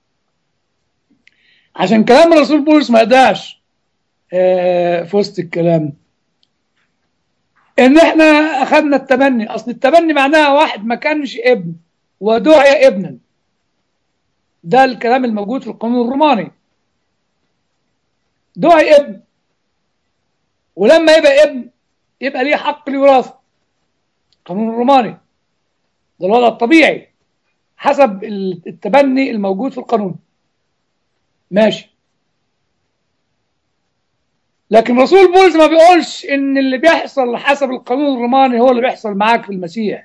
عشان كلام الرسول بولس ما قداش آه في وسط الكلام ان احنا اخذنا التبني اصل التبني معناها واحد ما كانش ابن ودعي ابنا ده الكلام الموجود في القانون الروماني دعي ابن ولما يبقى ابن يبقى ليه حق الوراثه القانون الروماني ده الوضع الطبيعي حسب التبني الموجود في القانون ماشي لكن رسول بولس ما بيقولش ان اللي بيحصل حسب القانون الروماني هو اللي بيحصل معاك في المسيح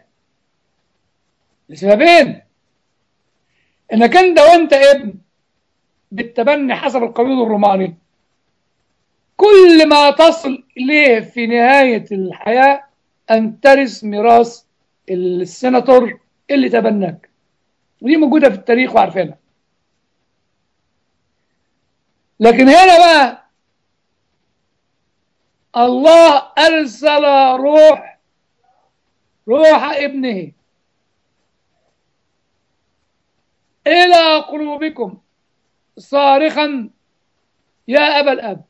لسببين انك انت وانت ابن بالتبني حسب القانون الروماني كل ما تصل اليه في نهاية الحياة ان ترث ميراث السيناتور اللي تبناك ودي موجودة في التاريخ وعارفينها لكن هنا بقى الله أرسل روح روح ابنه إلى قلوبكم صارخا يا أبا الأب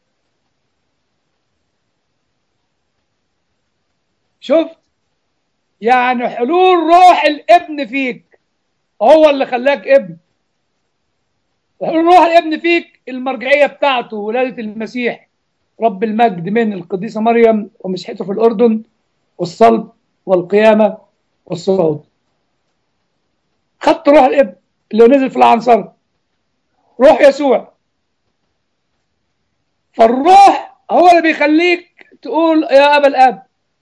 شفت يعني حلول روح الابن فيك هو اللي خلاك ابن وحلول روح الابن فيك المرجعية بتاعته ولادة المسيح رب المجد من القديسة مريم ومسحته في الأردن والصلب والقيامة والصعود خدت روح الابن اللي نزل في العنصرة روح يسوع فالروح هو اللي بيخليك تقول يا أبا الآب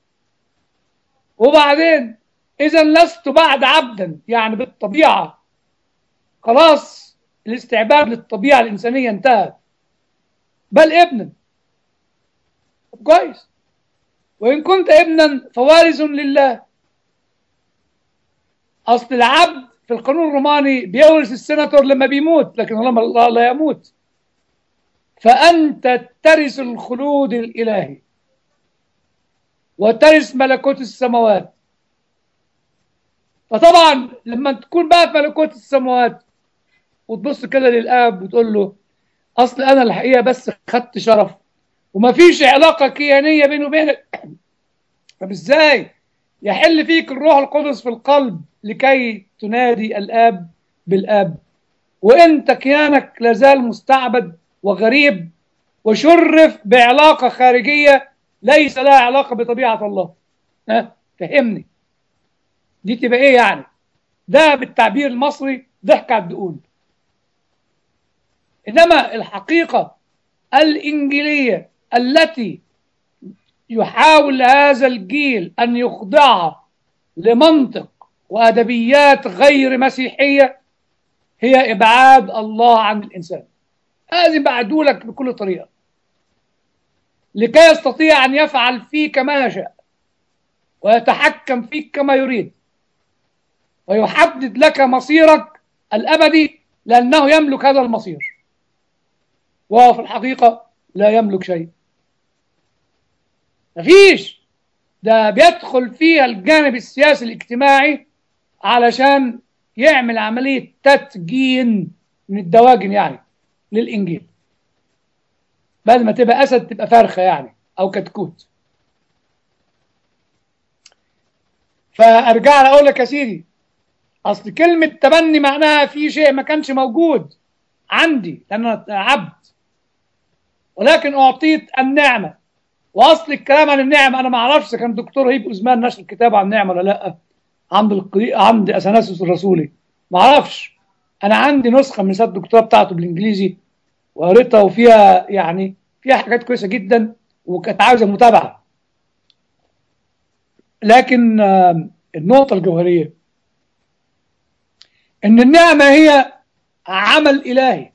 وبعدين إذا لست بعد عبدا يعني بالطبيعة خلاص الاستعباد للطبيعة الإنسانية انتهى بل ابنا كويس وإن كنت ابنا فوارث لله أصل العبد في القانون الروماني بيورث السيناتور لما بيموت لكن الله لا يموت فأنت ترث الخلود الإلهي وترث ملكوت السماوات فطبعا لما تكون بقى في ملكوت السماوات وتبص كده للآب وتقول له أصل أنا الحقيقة بس خدت شرف وما فيش علاقة كيانية بيني وبينك طب إزاي يحل فيك الروح القدس في القلب لكي تنادي الآب بالآب وانت كيانك لازال مستعبد وغريب وشرف بعلاقة خارجية ليس لها علاقة بطبيعة الله ها فهمني دي تبقى ايه يعني ده بالتعبير المصري ضحك على الدقون انما الحقيقة الانجيلية التي يحاول هذا الجيل ان يخضعها لمنطق وادبيات غير مسيحيه هي ابعاد الله عن الانسان هذه بعدولك بكل طريقه لكي يستطيع ان يفعل فيك ما يشاء ويتحكم فيك كما يريد ويحدد لك مصيرك الابدي لانه يملك هذا المصير وهو في الحقيقه لا يملك شيء مفيش ده بيدخل فيها الجانب السياسي الاجتماعي علشان يعمل عملية تتجين من الدواجن يعني للإنجيل بدل ما تبقى أسد تبقى فرخة يعني أو كتكوت فأرجع أقول لك يا سيدي أصل كلمة تبني معناها في شيء ما كانش موجود عندي لأن أنا عبد ولكن أعطيت النعمة واصل الكلام عن النعم انا ما اعرفش كان الدكتور هيب اوزمان نشر الكتاب عن النعم ولا لا عند القري... عند اثناسيوس الرسولي ما اعرفش انا عندي نسخه من رساله الدكتوراه بتاعته بالانجليزي وقريتها وفيها يعني فيها حاجات كويسه جدا وكانت عاوزه متابعه لكن النقطه الجوهريه ان النعمه هي عمل الهي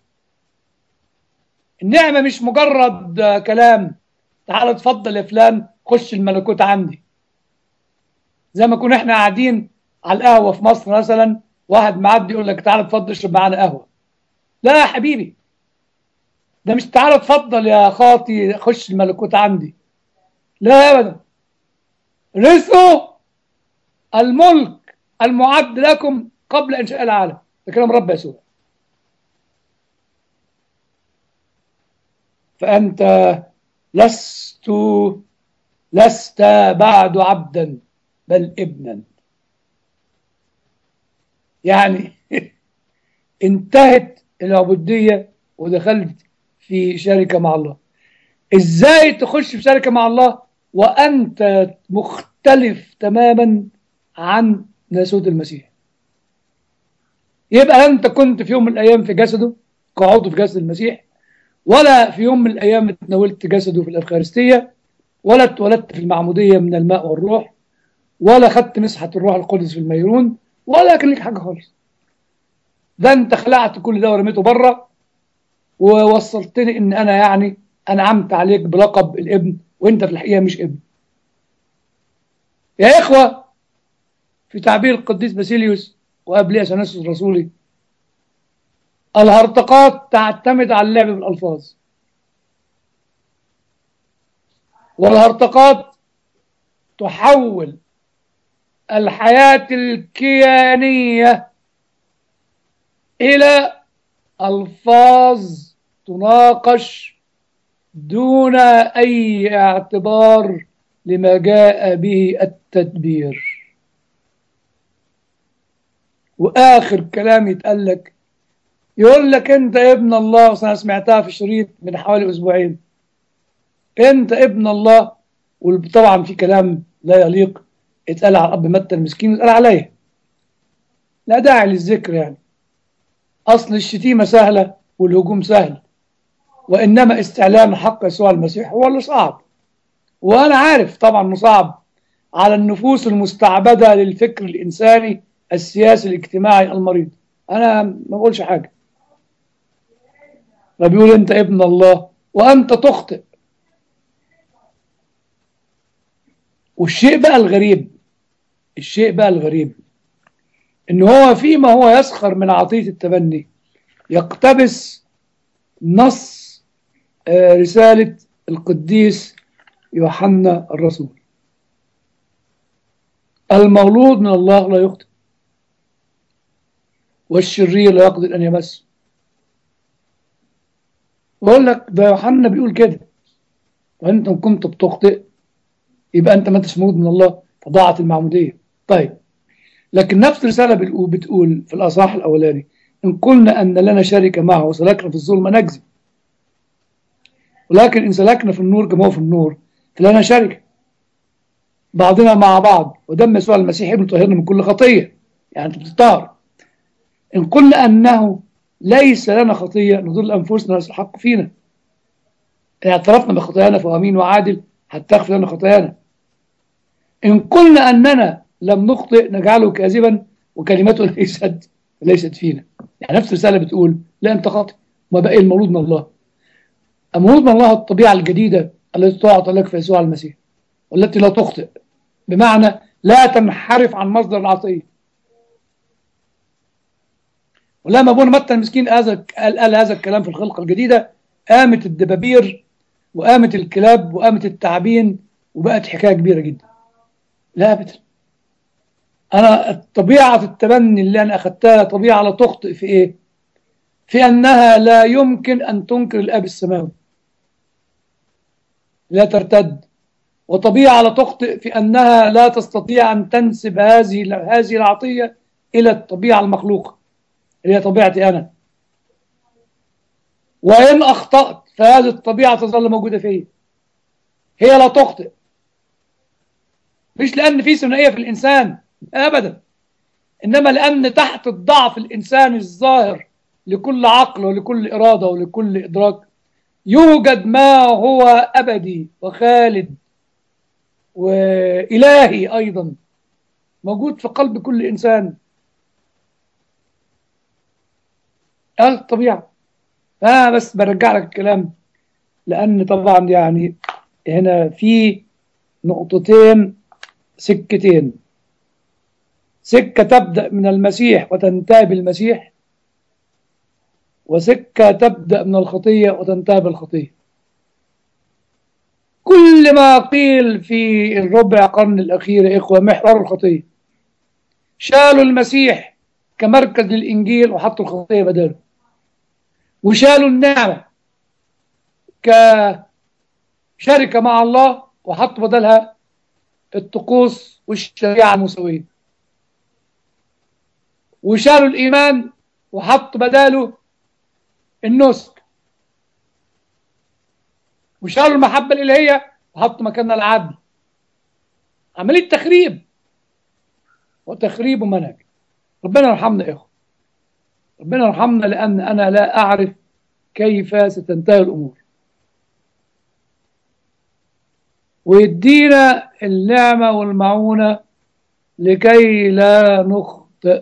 النعمه مش مجرد كلام تعال اتفضل يا فلان خش الملكوت عندي زي ما كنا احنا قاعدين على القهوه في مصر مثلا واحد معدي يقول لك تعال اتفضل اشرب معانا قهوه لا يا حبيبي ده مش تعال اتفضل يا خاطي خش الملكوت عندي لا ابدا رثوا الملك المعد لكم قبل انشاء العالم ده كلام رب يسوع فانت لست لست بعد عبدا بل ابنا يعني انتهت العبودية ودخلت في شركة مع الله ازاي تخش في شركة مع الله وانت مختلف تماما عن ناسوت المسيح يبقى انت كنت في يوم من الايام في جسده كعضو في جسد المسيح ولا في يوم من الأيام تناولت جسده في الأفخارستية ولا اتولدت في المعمودية من الماء والروح ولا خدت مسحة الروح القدس في الميرون ولا كان لك حاجة خالص ده انت خلعت كل ده ورميته بره ووصلتني ان انا يعني انعمت عليك بلقب الابن وانت في الحقيقة مش ابن يا اخوة في تعبير القديس باسيليوس وقبل اثناسيوس الرسولي الهرطقات تعتمد على اللعب بالألفاظ والهرطقات تحول الحياة الكيانية إلى ألفاظ تناقش دون أي اعتبار لما جاء به التدبير وآخر كلام يتقال لك يقول لك انت ابن الله انا سمعتها في شريط من حوالي اسبوعين انت ابن الله وطبعا في كلام لا يليق اتقال على اب متى المسكين اتقال عليه لا داعي للذكر يعني أصل الشتيمة سهلة والهجوم سهل وإنما استعلام حق يسوع المسيح هو اللي صعب وأنا عارف طبعا إنه صعب على النفوس المستعبدة للفكر الإنساني السياسي الاجتماعي المريض أنا ما بقولش حاجة ما بيقول أنت ابن الله وأنت تخطئ والشيء بقى الغريب الشيء بقى الغريب ان هو فيما هو يسخر من عطية التبني يقتبس نص آه، رسالة القديس يوحنا الرسول المولود من الله لا يخطئ والشرير لا يقدر أن يمس بقول لك ده يوحنا بيقول كده وانت إن كنت بتخطئ يبقى انت ما انتش مولود من الله فضاعت المعمودية طيب لكن نفس الرسالة بتقول- بتقول في الأصحاح الأولاني إن قلنا أن لنا شركة معه وسلكنا في الظلم نكذب ولكن إن سلكنا في النور كما هو في النور فلنا شركة بعضنا مع بعض ودم يسوع المسيح ابن طهرنا من كل خطية يعني أنت بتطهر إن قلنا أنه ليس لنا خطية نضل أنفسنا ليس الحق فينا إن اعترفنا بخطايانا فهو أمين وعادل حتى يغفر لنا خطايانا إن قلنا أننا لم نخطئ نجعله كاذبا وكلمته ليست ليست فينا يعني نفس الرسالة بتقول لا أنت خاطئ ما بقي المولود من الله المولود من الله الطبيعة الجديدة التي تعطى لك في يسوع المسيح والتي لا تخطئ بمعنى لا تنحرف عن مصدر العطية ولما ابونا متى المسكين هذا قال, قال هذا الكلام في الخلقة الجديدة قامت الدبابير وقامت الكلاب وقامت التعابين وبقت حكاية كبيرة جدا لا ابدا انا طبيعة التبني اللي انا اخذتها طبيعة لا تخطئ في ايه في انها لا يمكن ان تنكر الاب السماوي لا ترتد وطبيعة لا تخطئ في انها لا تستطيع ان تنسب هذه هذه العطية الى الطبيعة المخلوقة اللي هي طبيعتي انا وان اخطأت فهذه الطبيعة تظل موجودة فيا هي لا تخطئ مش لأن في ثنائية في الإنسان أبدا إنما لأن تحت الضعف الإنساني الظاهر لكل عقل ولكل إرادة ولكل إدراك يوجد ما هو أبدي وخالد وإلهي أيضا موجود في قلب كل إنسان آه الطبيعة آه بس برجع لك الكلام لأن طبعا يعني هنا في نقطتين سكتين سكة تبدأ من المسيح وتنتهي بالمسيح وسكة تبدأ من الخطية وتنتهي بالخطية كل ما قيل في الربع قرن الأخير يا إخوة محور الخطية شالوا المسيح كمركز للإنجيل وحطوا الخطية بداله وشالوا النعمة كشركة مع الله وحطوا بدلها الطقوس والشريعة المساوية وشالوا الإيمان وحطوا بداله النسك وشالوا المحبة الإلهية وحطوا مكانها العدل عملية تخريب وتخريب منهج ربنا يرحمنا يا إخوة ربنا يرحمنا لأن أنا لا أعرف كيف ستنتهي الأمور ويدينا النعمة والمعونة لكي لا نخطئ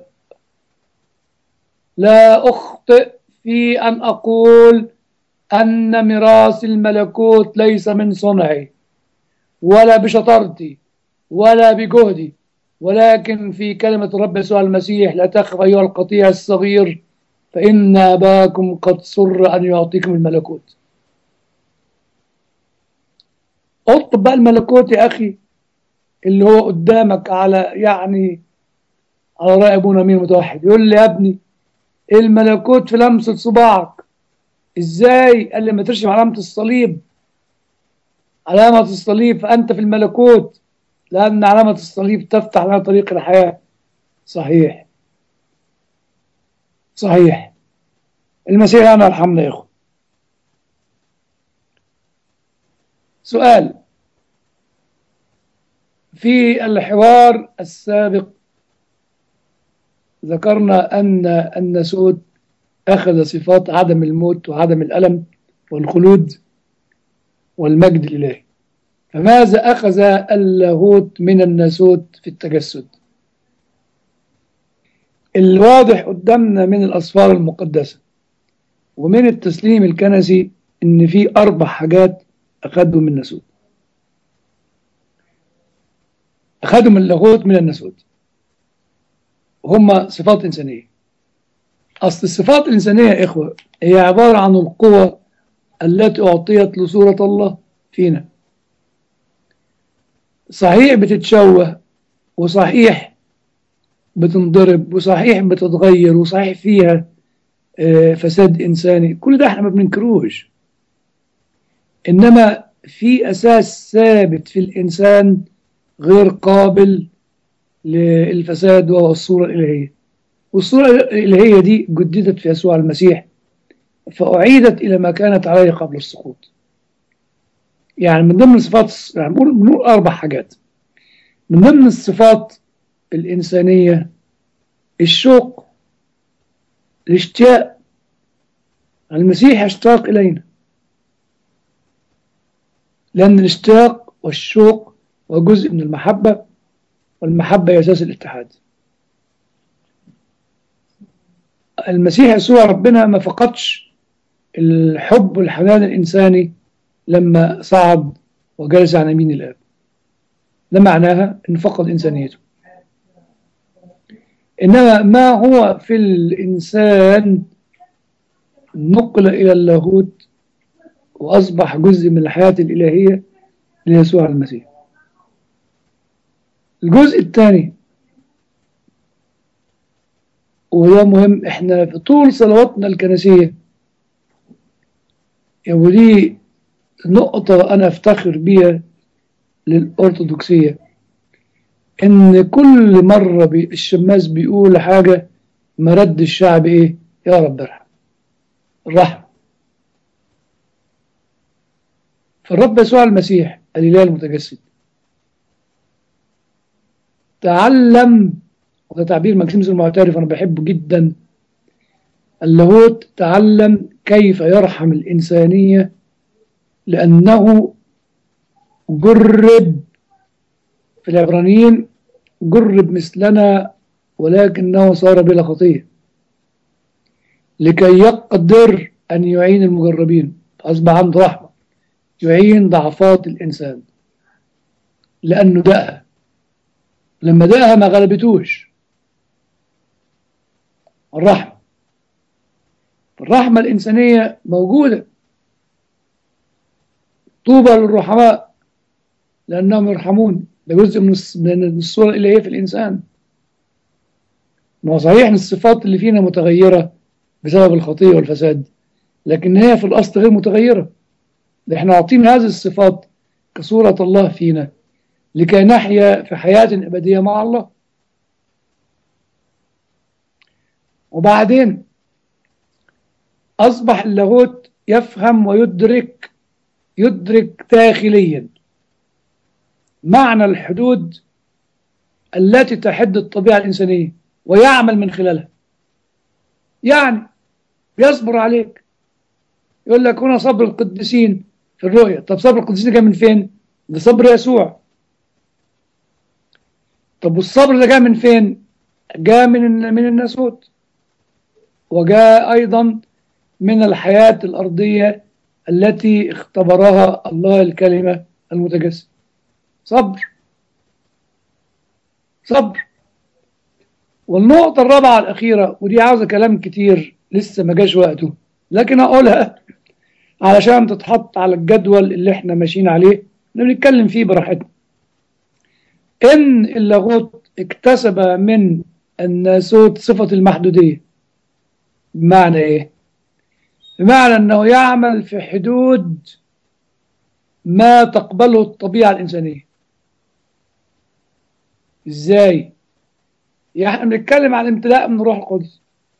لا أخطئ في أن أقول أن ميراث الملكوت ليس من صنعي ولا بشطارتي ولا بجهدي ولكن في كلمة رب يسوع المسيح لا تخف أيها القطيع الصغير فإن أباكم قد سر أن يعطيكم الملكوت اطلب بقى الملكوت يا أخي اللي هو قدامك على يعني على رأي أبونا مين متوحد يقول لي يا ابني الملكوت في لمسة صباعك ازاي قال لي ما ترسم علامة الصليب علامة الصليب فأنت في الملكوت لأن علامة الصليب تفتح لنا طريق الحياة صحيح صحيح المسيح أنا يرحمنا يا إخوة سؤال في الحوار السابق ذكرنا أن النسوت أخذ صفات عدم الموت وعدم الألم والخلود والمجد الإلهي فماذا أخذ اللاهوت من الناسوت في التجسد الواضح قدامنا من الأسفار المقدسة ومن التسليم الكنسي إن في أربع حاجات أخذهم من الناسوت أخذوا من اللاهوت من الناسوت هم صفات إنسانية أصل الصفات الإنسانية يا إخوة هي عبارة عن القوة التي أعطيت لصورة الله فينا صحيح بتتشوه وصحيح بتنضرب وصحيح بتتغير وصحيح فيها فساد إنساني كل ده احنا ما بننكروش إنما في أساس ثابت في الإنسان غير قابل للفساد وهو الصورة الإلهية والصورة الإلهية دي جددت في يسوع المسيح فأعيدت إلى ما كانت عليه قبل السقوط يعني من ضمن الصفات يعني بنقول أربع حاجات من ضمن الصفات الإنسانية الشوق الاشتياق المسيح اشتاق إلينا لأن الاشتياق والشوق هو جزء من المحبة والمحبة هي أساس الاتحاد المسيح يسوع ربنا ما فقدش الحب والحنان الإنساني لما صعد وجلس عن يمين الآب ده معناها أنه فقد إنسانيته إنما ما هو في الإنسان نقل إلى اللاهوت وأصبح جزء من الحياة الإلهية ليسوع المسيح الجزء الثاني وده مهم احنا في طول صلواتنا الكنسية ودي نقطة أنا أفتخر بيها للأرثوذكسية إن كل مرة بي الشماس بيقول حاجة مرد الشعب إيه يا رب ارحم الرحمة فالرب يسوع المسيح الإله المتجسد تعلم وده تعبير ماكسيموس المعترف أنا بحبه جدا اللاهوت تعلم كيف يرحم الإنسانية لأنه جرب في العبرانيين جرب مثلنا ولكنه صار بلا خطية لكي يقدر أن يعين المجربين أصبح عنده رحمة يعين ضعفات الإنسان لأنه دقها لما دقها ما غلبتوش الرحمة الرحمة الإنسانية موجودة طوبى للرحماء لأنهم يرحمون ده جزء من الصورة الإلهية في الإنسان ما هو صحيح ان الصفات اللي فينا متغيرة بسبب الخطية والفساد لكن هي في الأصل غير متغيرة ده احنا عاطين هذه الصفات كصورة الله فينا لكي نحيا في حياة أبدية مع الله وبعدين أصبح اللاهوت يفهم ويدرك يدرك داخليا معنى الحدود التي تحد الطبيعة الإنسانية ويعمل من خلالها يعني بيصبر عليك يقول لك هنا صبر القديسين في الرؤية طب صبر القديسين جاء من فين ده صبر يسوع طب والصبر ده جاء من فين جاء من من الناسوت وجاء أيضا من الحياة الأرضية التي اختبرها الله الكلمة المتجسد صبر صبر والنقطة الرابعة الأخيرة ودي عاوزة كلام كتير لسه ما جاش وقته لكن أقولها علشان تتحط على الجدول اللي احنا ماشيين عليه نتكلم فيه براحتنا إن اللاغوت اكتسب من الناسوت صفة المحدودية بمعنى إيه؟ بمعنى أنه يعمل في حدود ما تقبله الطبيعة الإنسانية إزاي؟ يعني احنا بنتكلم عن امتلاء من روح القدس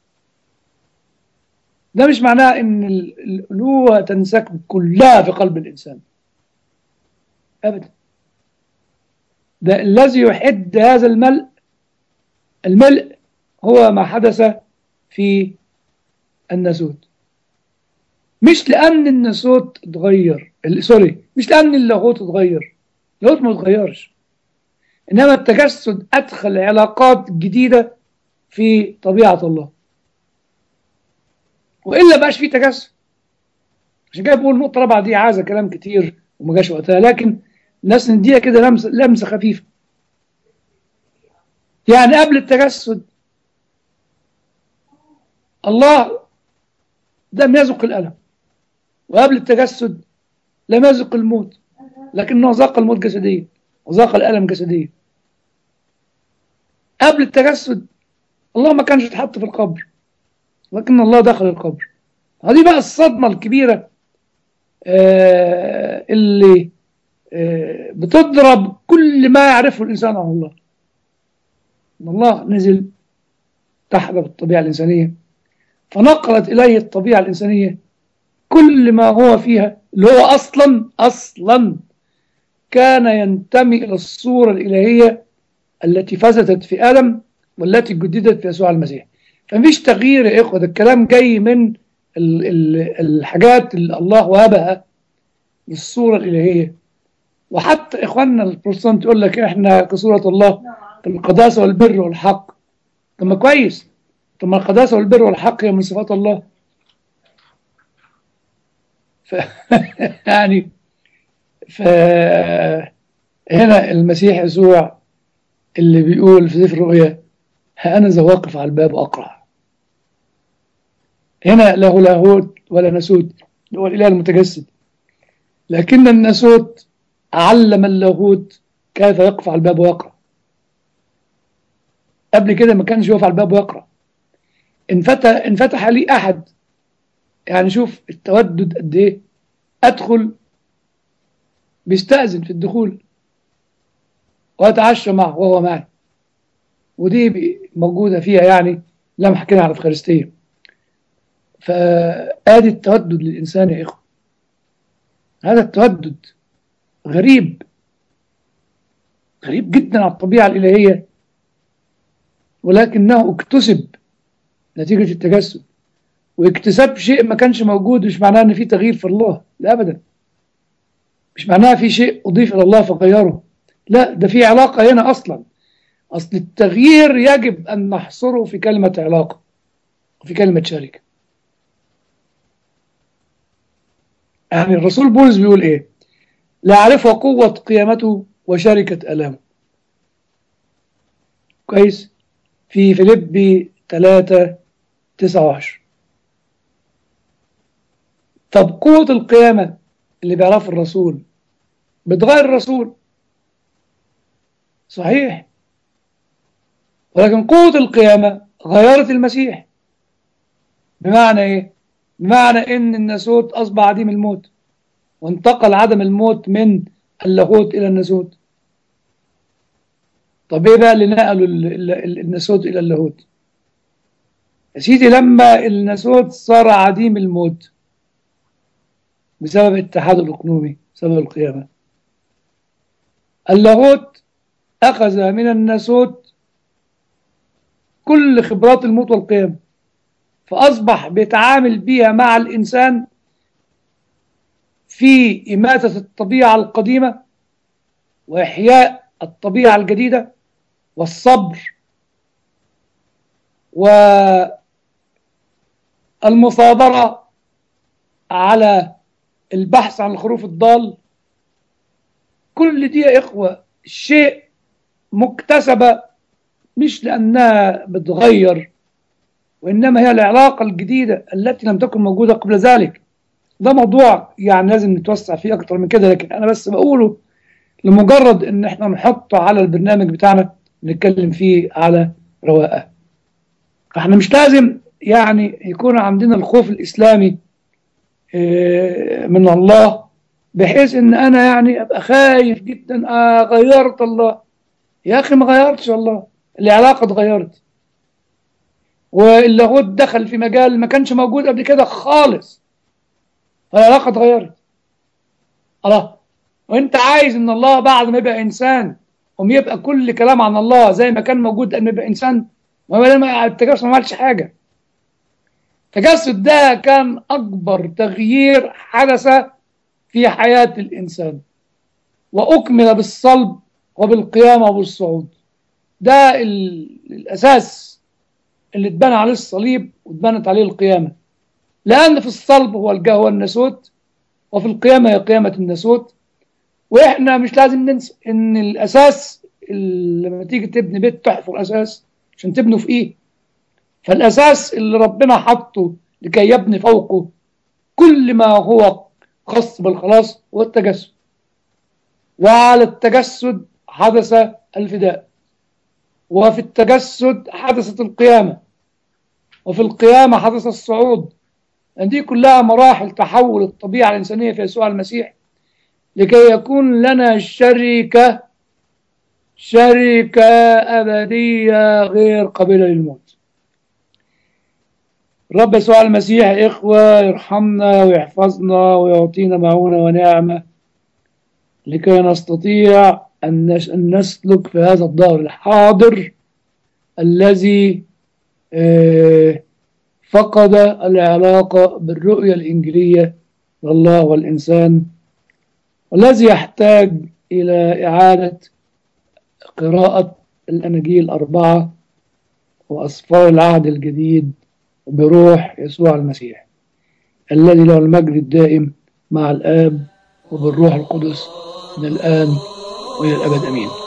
ده مش معناه ان الألوهة تنسكب كلها في قلب الإنسان أبدا ده الذي يحد هذا الملء الملء هو ما حدث في الناسوت مش لأن الناسوت اتغير ال- سوري مش لأن اللاهوت اتغير اللاهوت ما اتغيرش إنما التجسد أدخل علاقات جديدة في طبيعة الله وإلا بقاش في تجسد عشان كده بقول النقطة الرابعة دي عايزة كلام كتير وما جاش وقتها لكن الناس نديها كده لمسة لمسة خفيفة يعني قبل التجسد الله لم يذق الألم وقبل التجسد لم يذق الموت لكنه ذاق الموت جسديا وذاق الألم جسديا قبل التجسد الله ما كانش اتحط في القبر لكن الله دخل القبر هذه بقى الصدمة الكبيرة آه اللي آه بتضرب كل ما يعرفه الإنسان عن الله ان الله نزل تحت الطبيعة الإنسانية فنقلت إليه الطبيعة الإنسانية كل ما هو فيها اللي هو أصلا أصلا كان ينتمي إلى الصورة الإلهية التي فسدت في آدم والتي جددت في يسوع المسيح فمفيش تغيير يا إخوة ده الكلام جاي من ال ال الحاجات اللي الله وهبها للصورة الإلهية وحتى إخواننا البروتستانت يقول لك إحنا كصورة الله القداسة والبر والحق طب ما كويس طب ما القداسة والبر والحق هي من صفات الله ف... يعني ف هنا المسيح يسوع اللي بيقول في سفر الرؤيا ها أنا ذا واقف على الباب أقرع هنا له لاهوت ولا ناسوت هو الإله المتجسد لكن الناسوت علم اللاهوت كيف يقف على الباب ويقرأ قبل كده ما كانش يقف على الباب ويقرأ انفتح انفتح لي أحد يعني شوف التودد قد إيه أدخل بيستأذن في الدخول وأتعشى معه وهو معي ودي موجودة فيها يعني لمحة كده على الأفخارستية فآدي التودد للإنسان يا إخوة هذا التودد غريب غريب جدا على الطبيعة الإلهية ولكنه اكتسب نتيجة التجسد واكتساب شيء ما كانش موجود مش معناه ان في تغيير في الله لا ابدا مش معناها في شيء اضيف الى الله فغيره لا ده في علاقة هنا اصلا اصل التغيير يجب ان نحصره في كلمة علاقة وفي كلمة شركة يعني الرسول بولس بيقول ايه لا أعرف قوة قيامته وشركة ألامه كويس في فيليبي 3 19 طب قوة القيامة اللي بيعرفها الرسول بتغير الرسول صحيح ولكن قوة القيامة غيرت المسيح بمعنى ايه بمعنى ان الناسوت اصبح عديم الموت وانتقل عدم الموت من اللاهوت الى الناسوت طب ايه بقى اللي نقلوا الناسوت الى اللاهوت يا سيدي لما الناسوت صار عديم الموت بسبب الاتحاد الاقنومي بسبب القيامه اللاهوت اخذ من الناسوت كل خبرات الموت والقيامه فاصبح بيتعامل بيها مع الانسان في إماتة الطبيعة القديمة وإحياء الطبيعة الجديدة والصبر والمثابرة على البحث عن الخروف الضال كل دي يا إخوة شيء مكتسبة مش لأنها بتغير وإنما هي العلاقة الجديدة التي لم تكن موجودة قبل ذلك ده موضوع يعني لازم نتوسع فيه اكتر من كده لكن انا بس بقوله لمجرد ان احنا نحطه على البرنامج بتاعنا نتكلم فيه على رواقه احنا مش لازم يعني يكون عندنا الخوف الاسلامي من الله بحيث ان انا يعني ابقى خايف جدا آه غيرت الله يا اخي ما غيرتش الله العلاقه اتغيرت واللاهوت دخل في مجال ما كانش موجود قبل كده خالص العلاقة اتغيرت الله وانت عايز ان الله بعد ما يبقى انسان قوم يبقى كل كلام عن الله زي ما كان موجود ان يبقى انسان ما التجسس ما عملش حاجة التجسد ده كان أكبر تغيير حدث في حياة الإنسان وأكمل بالصلب وبالقيامة وبالصعود ده الأساس اللي اتبنى عليه الصليب واتبنت عليه القيامة لأن في الصلب هو الجاه والناسوت وفي القيامة هي قيامة الناسوت وإحنا مش لازم ننسى إن الأساس لما تيجي تبني بيت تحفر أساس عشان تبنوا في إيه فالأساس اللي ربنا حطه لكي يبني فوقه كل ما هو خاص بالخلاص هو التجسد وعلى التجسد حدث الفداء وفي التجسد حدثت القيامة وفي القيامة حدث الصعود دي كلها مراحل تحول الطبيعة الإنسانية في يسوع المسيح لكي يكون لنا شركة شركة أبدية غير قابلة للموت رب يسوع المسيح إخوة يرحمنا ويحفظنا ويعطينا معونة ونعمة لكي نستطيع أن نسلك في هذا الدار الحاضر الذي فقد العلاقة بالرؤية الإنجيلية لله والإنسان والذي يحتاج إلى إعادة قراءة الأناجيل الأربعة وأسفار العهد الجديد بروح يسوع المسيح الذي له المجد الدائم مع الآب وبالروح القدس من الآن وإلى الأبد أمين